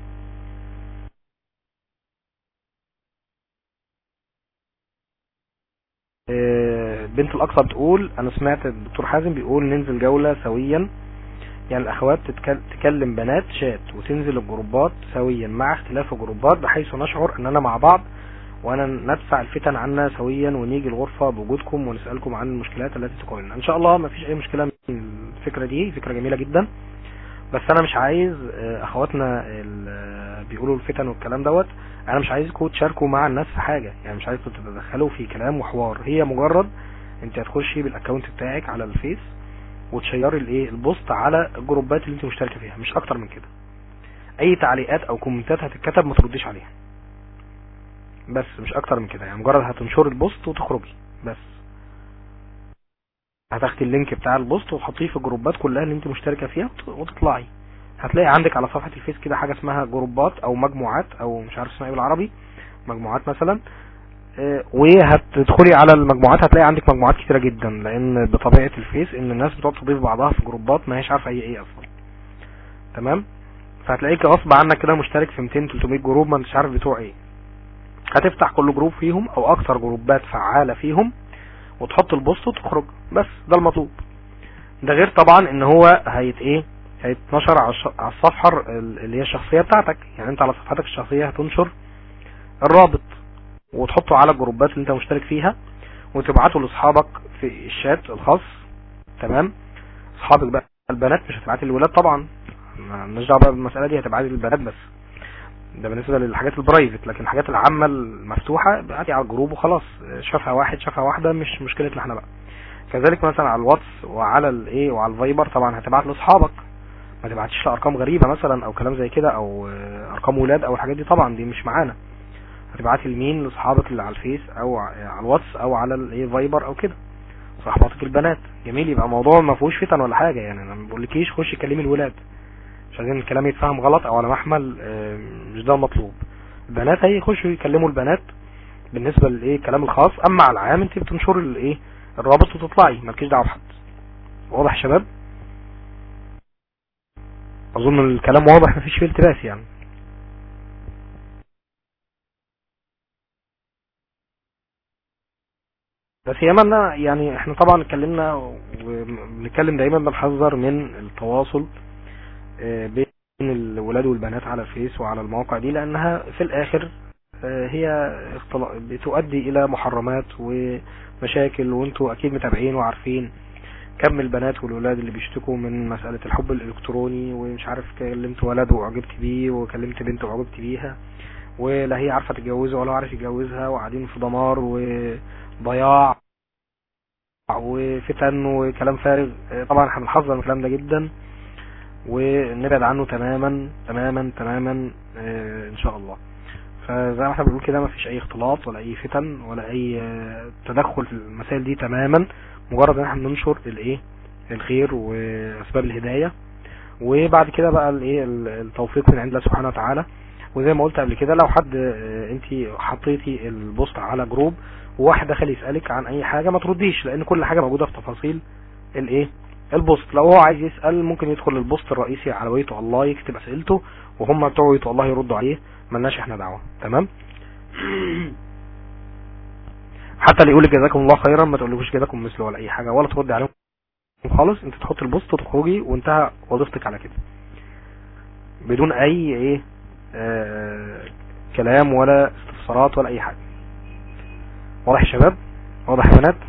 بنت الاقصى بتقول انا سمعت الدكتور حازم بيقول ننزل جولة سويا يعني الاخوات تكلم بنات شات وتنزل الجروبات سويا مع اختلاف الجروبات بحيث نشعر اننا مع بعض وانا ندفع الفتن عنا سويا ونيجي الغرفة بوجودكم ونسألكم عن المشكلات التي تقابلنا ان شاء الله ما فيش اي مشكلة من الفكرة دي فكرة جميلة جدا بس انا مش عايز اخواتنا بيقولوا الفتن والكلام دوت انا مش عايزكم تشاركوا مع الناس في حاجة يعني مش عايزكم تتدخلوا في كلام وحوار هي مجرد انت هتخشي بالاكونت بتاعك على الفيس وتشيري الايه البوست على الجروبات اللي انت مشتركه فيها مش اكتر من كده اي تعليقات او كومنتات هتتكتب ما ترديش عليها بس مش اكتر من كده يعني مجرد هتنشر البوست وتخرجي بس هتاخدي اللينك بتاع البوست وتحطيه في الجروبات كلها اللي انت مشتركه فيها وتطلعي هتلاقي عندك على صفحة الفيس كده حاجة اسمها جروبات او مجموعات او مش عارف اسمها ايه بالعربي مجموعات مثلا اه وهتدخلي على المجموعات هتلاقي عندك مجموعات كتيرة جدا لان بطبيعة الفيس ان الناس بتقعد تضيف بعضها في جروبات ما هيش عارفة هي ايه اصلا تمام فهتلاقيك غصب عنك كده مشترك في 200 300 جروب ما انتش عارف بتوع ايه هتفتح كل جروب فيهم او اكثر جروبات فعالة فيهم وتحط البوست وتخرج بس ده المطلوب ده غير طبعا ان هو هيت ايه هيتنشر على الصفحة اللي هي الشخصية بتاعتك يعني انت على صفحتك الشخصية هتنشر الرابط وتحطه على الجروبات اللي انت مشترك فيها وتبعته لاصحابك في الشات الخاص تمام اصحابك بقى البنات مش هتبعتي للولاد طبعا مالناش دعوه بقى بالمساله دي هتبعتي للبنات بس ده بالنسبه للحاجات البرايفت لكن الحاجات العامه المفتوحه ابعتي على الجروب وخلاص شافها واحد شافها واحده مش مشكلتنا احنا بقى كذلك مثلا على الواتس وعلى الايه وعلى الفايبر طبعا هتبعت لاصحابك ما تبعتش لارقام غريبه مثلا او كلام زي كده او ارقام ولاد او الحاجات دي طبعا دي مش معانا هتبعتي لمين لاصحابك اللي على الفيس او على الواتس او على الايه فايبر او كده صاحباتك البنات جميل يبقى موضوع ما فيهوش فتن ولا حاجه يعني انا ما بقولكيش خشي كلمي الولاد مش عايزين الكلام يتفهم غلط او على محمل مش ده المطلوب البنات هي يخشوا يكلموا البنات بالنسبه للايه الكلام الخاص اما على العام انت بتنشر الايه الرابط وتطلعي مالكيش دعوه بحد واضح يا شباب اظن الكلام واضح مفيش فيه التباس يعني بس ياما يعني احنا طبعا اتكلمنا وبنتكلم دايما بنحذر من التواصل بين الولاد والبنات على الفيس وعلى المواقع دي لانها في الاخر هي بتؤدي الى محرمات ومشاكل وانتوا اكيد متابعين وعارفين كم البنات والولاد اللي بيشتكوا من مسألة الحب الالكتروني ومش عارف كلمت ولد واعجبت بيه وكلمت بنت واعجبت بيها ولا هي عارفة تتجوزه ولا عارف يتجوزها وقاعدين في دمار وضياع وفتن وكلام فارغ طبعا احنا بنحذر من الكلام ده جدا ونبعد عنه تماما تماما تماما اه ان شاء الله فزي ما احنا بنقول كده ما فيش اي اختلاط ولا اي فتن ولا اي تدخل في المسائل دي تماما مجرد ان احنا ننشر الايه الخير واسباب الهدايه وبعد كده بقى الايه التوفيق من عند الله سبحانه وتعالى وزي ما قلت قبل كده لو حد انت حطيتي البوست على جروب وواحد دخل يسالك عن اي حاجه ما ترديش لان كل حاجه موجوده في تفاصيل الايه البوست لو هو عايز يسال ممكن يدخل البوست الرئيسي على ويتو الله يكتب اسئلته وهم بتوع ويتو الله يردوا عليه ملناش احنا دعوه تمام حتى اللي يقول جزاكم الله خيرا ما تقولوش جزاكم مثله ولا اي حاجه ولا ترد عليهم خالص انت تحط البوست وتخرجي وانتهى وظيفتك على كده بدون اي ايه آه كلام ولا استفسارات ولا اي حاجه واضح يا شباب واضح يا بنات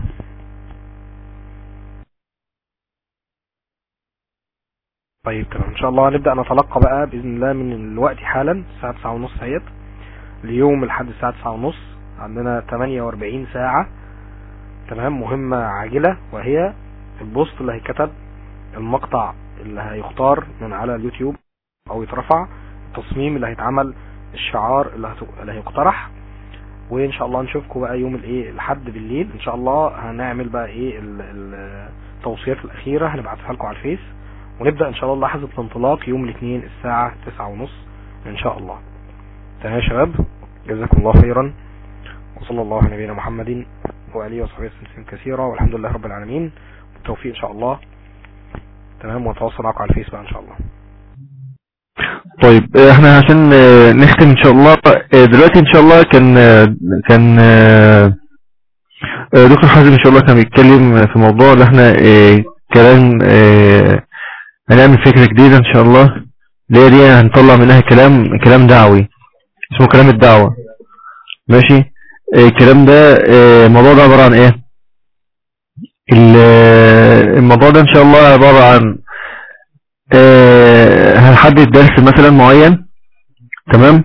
طيب تمام ان شاء الله هنبدأ نتلقى بقى بإذن الله من الوقت حالا الساعة تسعة ونص اهيت اليوم لحد الساعة تسعة ونص عندنا 48 ساعة تمام مهمة عاجلة وهي البوست اللي هيكتب المقطع اللي هيختار من على اليوتيوب او يترفع التصميم اللي هيتعمل الشعار اللي, اللي هيقترح وان شاء الله نشوفكم بقى يوم الايه الحد بالليل ان شاء الله هنعمل بقى ايه التوصيات الاخيرة هنبعتها لكم على الفيس ونبدأ ان شاء الله لحظة الانطلاق يوم الاثنين الساعة تسعة ونص ان شاء الله تمام يا شباب جزاكم الله خيرا وصلى الله على نبينا محمد وآله وصحبه وسلم كثيرا والحمد لله رب العالمين بالتوفيق ان شاء الله تمام ونتواصل معكم على الفيس بقى ان شاء الله طيب احنا عشان نختم ان شاء الله دلوقتي ان شاء الله كان كان دكتور حازم ان شاء الله كان بيتكلم في موضوع اللي احنا كلام هنعمل فكرة جديدة ان شاء الله اللي هي دي هنطلع منها كلام كلام دعوي اسمه كلام الدعوة ماشي الكلام ده الموضوع ده عبارة عن ايه الموضوع ده ان شاء الله عبارة عن هنحدد درس مثلا معين تمام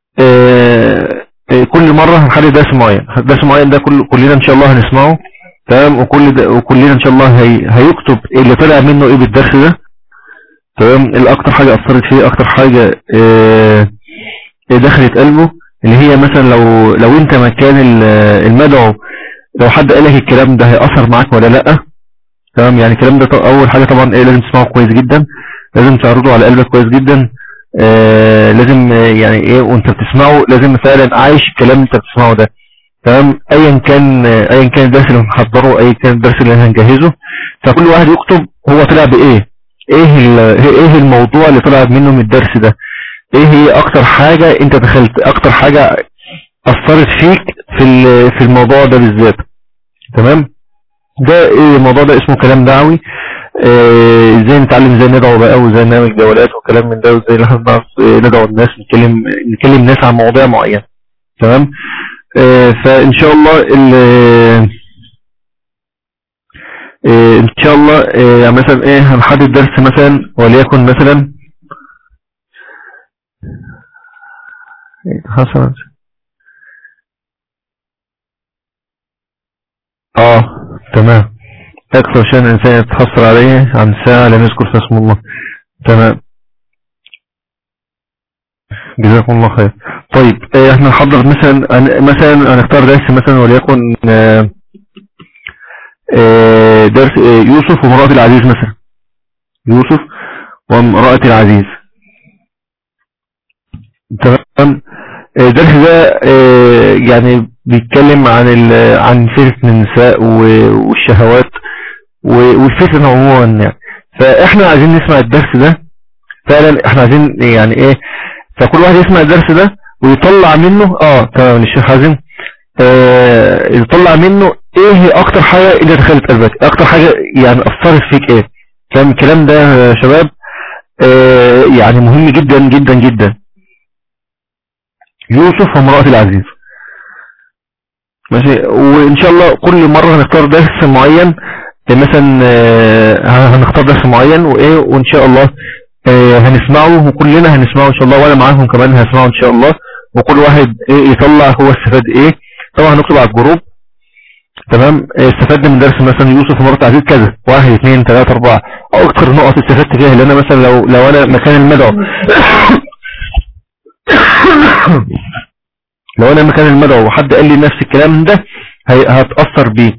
كل مرة هنحدد درس معين درس معين ده كل كلنا ان شاء الله هنسمعه تمام وكل ده وكلنا ان شاء الله هي هيكتب اللي طلع منه ايه بالدرس ده تمام الاكتر حاجة اثرت فيه اكتر حاجة اه دخلت قلبه اللي هي مثلا لو لو انت مكان المدعو لو حد قال لك الكلام ده هيأثر معاك ولا لا تمام يعني الكلام ده اول حاجة طبعا ايه لازم تسمعه كويس جدا لازم تعرضه على قلبك كويس جدا آه لازم يعني ايه وانت بتسمعه لازم فعلا عايش الكلام اللي انت بتسمعه ده تمام ايا كان ايا كان الدرس اللي هنحضره ايا كان الدرس اللي هنجهزه فكل واحد يكتب هو طلع بايه ايه ايه الموضوع اللي طلع منه من الدرس ده ايه هي اكتر حاجة انت دخلت اكتر حاجة اثرت فيك في في الموضوع ده بالذات تمام ده ايه الموضوع ده اسمه كلام دعوي ازاي اه نتعلم ازاي ندعو بقى وازاي نعمل جولات وكلام من ده وازاي نعرف ندعو الناس نتكلم نتكلم ناس عن مواضيع معينة تمام اه فان شاء الله اه ان شاء الله يعني مثلا ايه هنحدد درس مثلا وليكن مثلا حصلت اه تمام اكثر شيء الانسان يتحصل عليه عن ساعة لم يذكر في اسم الله تمام جزاكم الله خير طيب اه احنا نحضر مثلا مثلا هنختار درس مثلا وليكن اه اه درس يوسف وامرأة العزيز مثلا يوسف وامرأة العزيز تمام الدرس ده يعني بيتكلم عن عن فتنة النساء والشهوات والفتن عموما يعني فاحنا عايزين نسمع الدرس ده فعلا احنا عايزين يعني ايه فكل واحد يسمع الدرس ده ويطلع منه اه تمام الشيخ حازم آه يطلع منه ايه هي اكتر حاجة اللي دخلت قلبك اكتر حاجة يعني اثرت فيك ايه كان الكلام ده يا شباب آه يعني مهم جدا جدا جدا يوسف وامرأة العزيز ماشي وان شاء الله كل مرة هنختار درس معين مثلا هنختار درس معين وايه وان شاء الله هنسمعه وكلنا هنسمعه ان شاء الله وانا معاهم كمان هسمعه ان شاء الله وكل واحد ايه يطلع هو استفاد ايه طبعا هنكتب على الجروب تمام استفدنا من درس مثلا يوسف ومرات عزيز كذا واحد اثنين ثلاثة اربعة اكتر نقط استفدت فيها اللي انا مثلا لو لو انا مكان المدعو لو انا مكان المدعو وحد قال لي نفس الكلام ده هتأثر بيه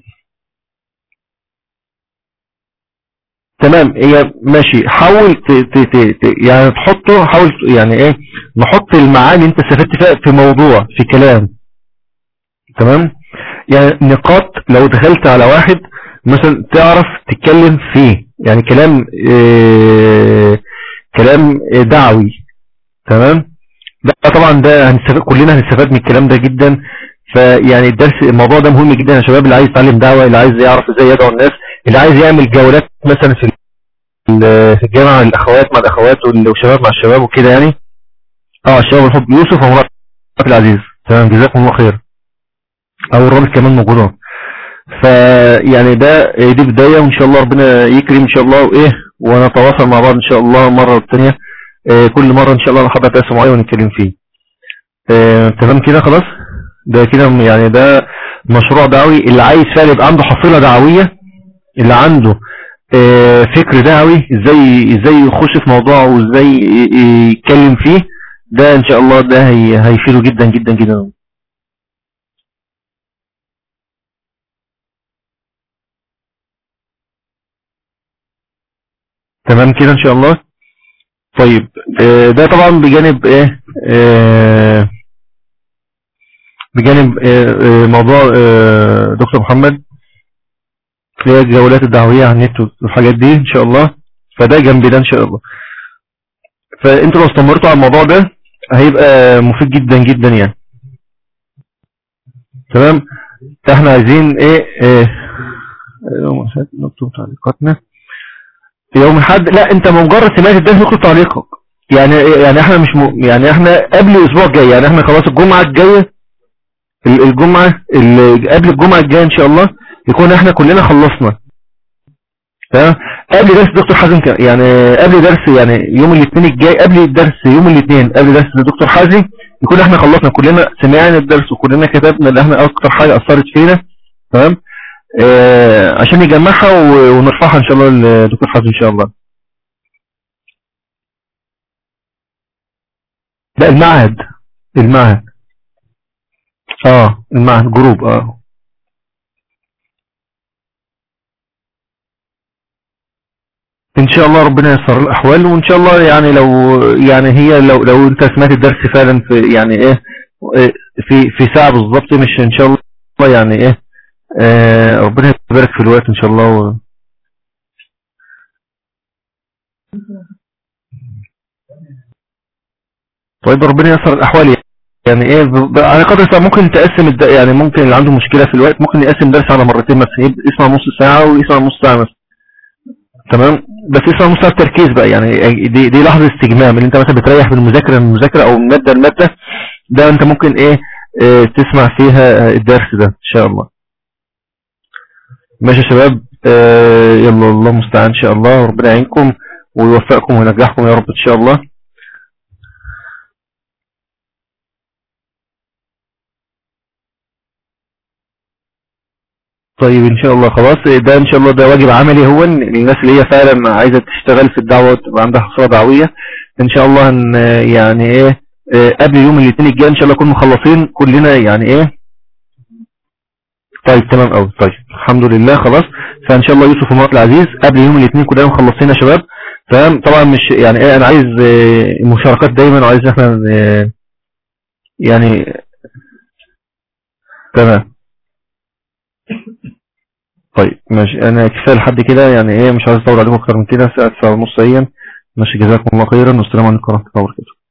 تمام هي ماشي حاول ت ت ت ت يعني تحطه حاول يعني ايه نحط المعاني انت استفدت فيها في موضوع في كلام تمام يعني نقاط لو دخلت على واحد مثلا تعرف تتكلم فيه يعني كلام إيه كلام دعوي تمام ده طبعا ده هنستفاد كلنا هنستفاد من الكلام ده جدا فيعني الدرس الموضوع ده مهم جدا يا شباب اللي عايز يتعلم دعوة اللي عايز يعرف ازاي يدعو الناس اللي عايز يعمل جولات مثلا في في الجامعة الاخوات مع الاخوات والشباب مع الشباب وكده يعني اه الشباب الحب يوسف ومرات العزيز تمام جزاكم الله خير او الرابط كمان موجود فيعني ده دي بداية وان شاء الله ربنا يكرم ان شاء الله وايه ونتواصل مع بعض ان شاء الله مرة والتانية اه كل مرة ان شاء الله نحضر درس معين ونتكلم فيه اه تمام كده خلاص ده كده يعني ده مشروع دعوي اللي عايز فعلا يبقى عنده حصيلة دعوية اللي عنده اه فكر دعوي ازاي ازاي يخش في موضوع وازاي يتكلم فيه ده ان شاء الله ده هي هيفيده جدا جدا جدا تمام كده ان شاء الله طيب ده طبعا بجانب ايه اه بجانب اه موضوع اه دكتور محمد اللي هي الجولات الدعوية على النت والحاجات دي ان شاء الله فده جنب ده ان شاء الله فانتوا لو استمرتوا على الموضوع ده هيبقى مفيد جدا جدا يعني تمام احنا عايزين ايه, إيه نكتب تعليقاتنا يوم الحد لا انت مجرد سمعت الدرس نكتب تعليقك يعني يعني احنا مش م... يعني احنا قبل الاسبوع الجاي يعني احنا خلاص الجمعة الجاية الجمعة اللي قبل الجمعة الجاية ان شاء الله يكون احنا كلنا خلصنا تمام قبل درس دكتور حازم يعني قبل درس يعني يوم الاثنين الجاي قبل الدرس يوم الاثنين قبل درس دكتور حازم يكون احنا خلصنا كلنا سمعنا الدرس وكلنا كتبنا اللي احنا اكتر حاجة اثرت فينا تمام آه، عشان يجمعها و- ونرفعها ان شاء الله للدكتور حازم ان شاء الله لا المعهد المعهد اه المعهد جروب اه ان شاء الله ربنا ييسر الاحوال وان شاء الله يعني لو يعني هي لو لو انت سمعت الدرس فعلا في يعني ايه إيه، في في ساعه بالظبط مش ان شاء الله يعني ايه آه ربنا يبارك في الوقت ان شاء الله و... طيب ربنا ييسر الاحوال يعني ايه ب- ب- على قدر الساعة ممكن تقسم الد... يعني ممكن اللي عنده مشكله في الوقت ممكن يقسم درس على مرتين مثلا يب- يسمع نص ساعه ويسمع نص ساعه مثلا تمام بس يسمع نص ساعه تركيز بقى يعني دي دي لحظه استجمام اللي انت مثلا بتريح من المذاكره من المذاكره او من ماده لماده ده انت ممكن ايه اه تسمع فيها آه، الدرس ده ان شاء الله ماشي يا شباب اه يلا الله المستعان ان شاء الله وربنا يعينكم ويوفقكم وينجحكم يا رب ان شاء الله طيب ان شاء الله خلاص ده ان شاء الله ده واجب عملي هو إن الناس اللي هي فعلا عايزه تشتغل في الدعوه وتبقى عندها حصيله دعويه ان شاء الله ان يعني ايه آه، قبل يوم الاثنين الجاي ان شاء الله نكون مخلصين كلنا يعني ايه طيب تمام قوي طيب الحمد لله خلاص فان شاء الله يوسف ومرات العزيز قبل يوم الاثنين كلنا مخلصين يا شباب تمام طبعا مش يعني ايه انا عايز آه، مشاركات دايما وعايز إن احنا آه، يعني تمام طيب ماشي انا كفايه لحد كده يعني ايه مش عايز اطول عليكم اكتر من كده ساعه ساعه ونص ايام ماشي جزاكم الله خيرا والسلام عليكم ورحمه الله وبركاته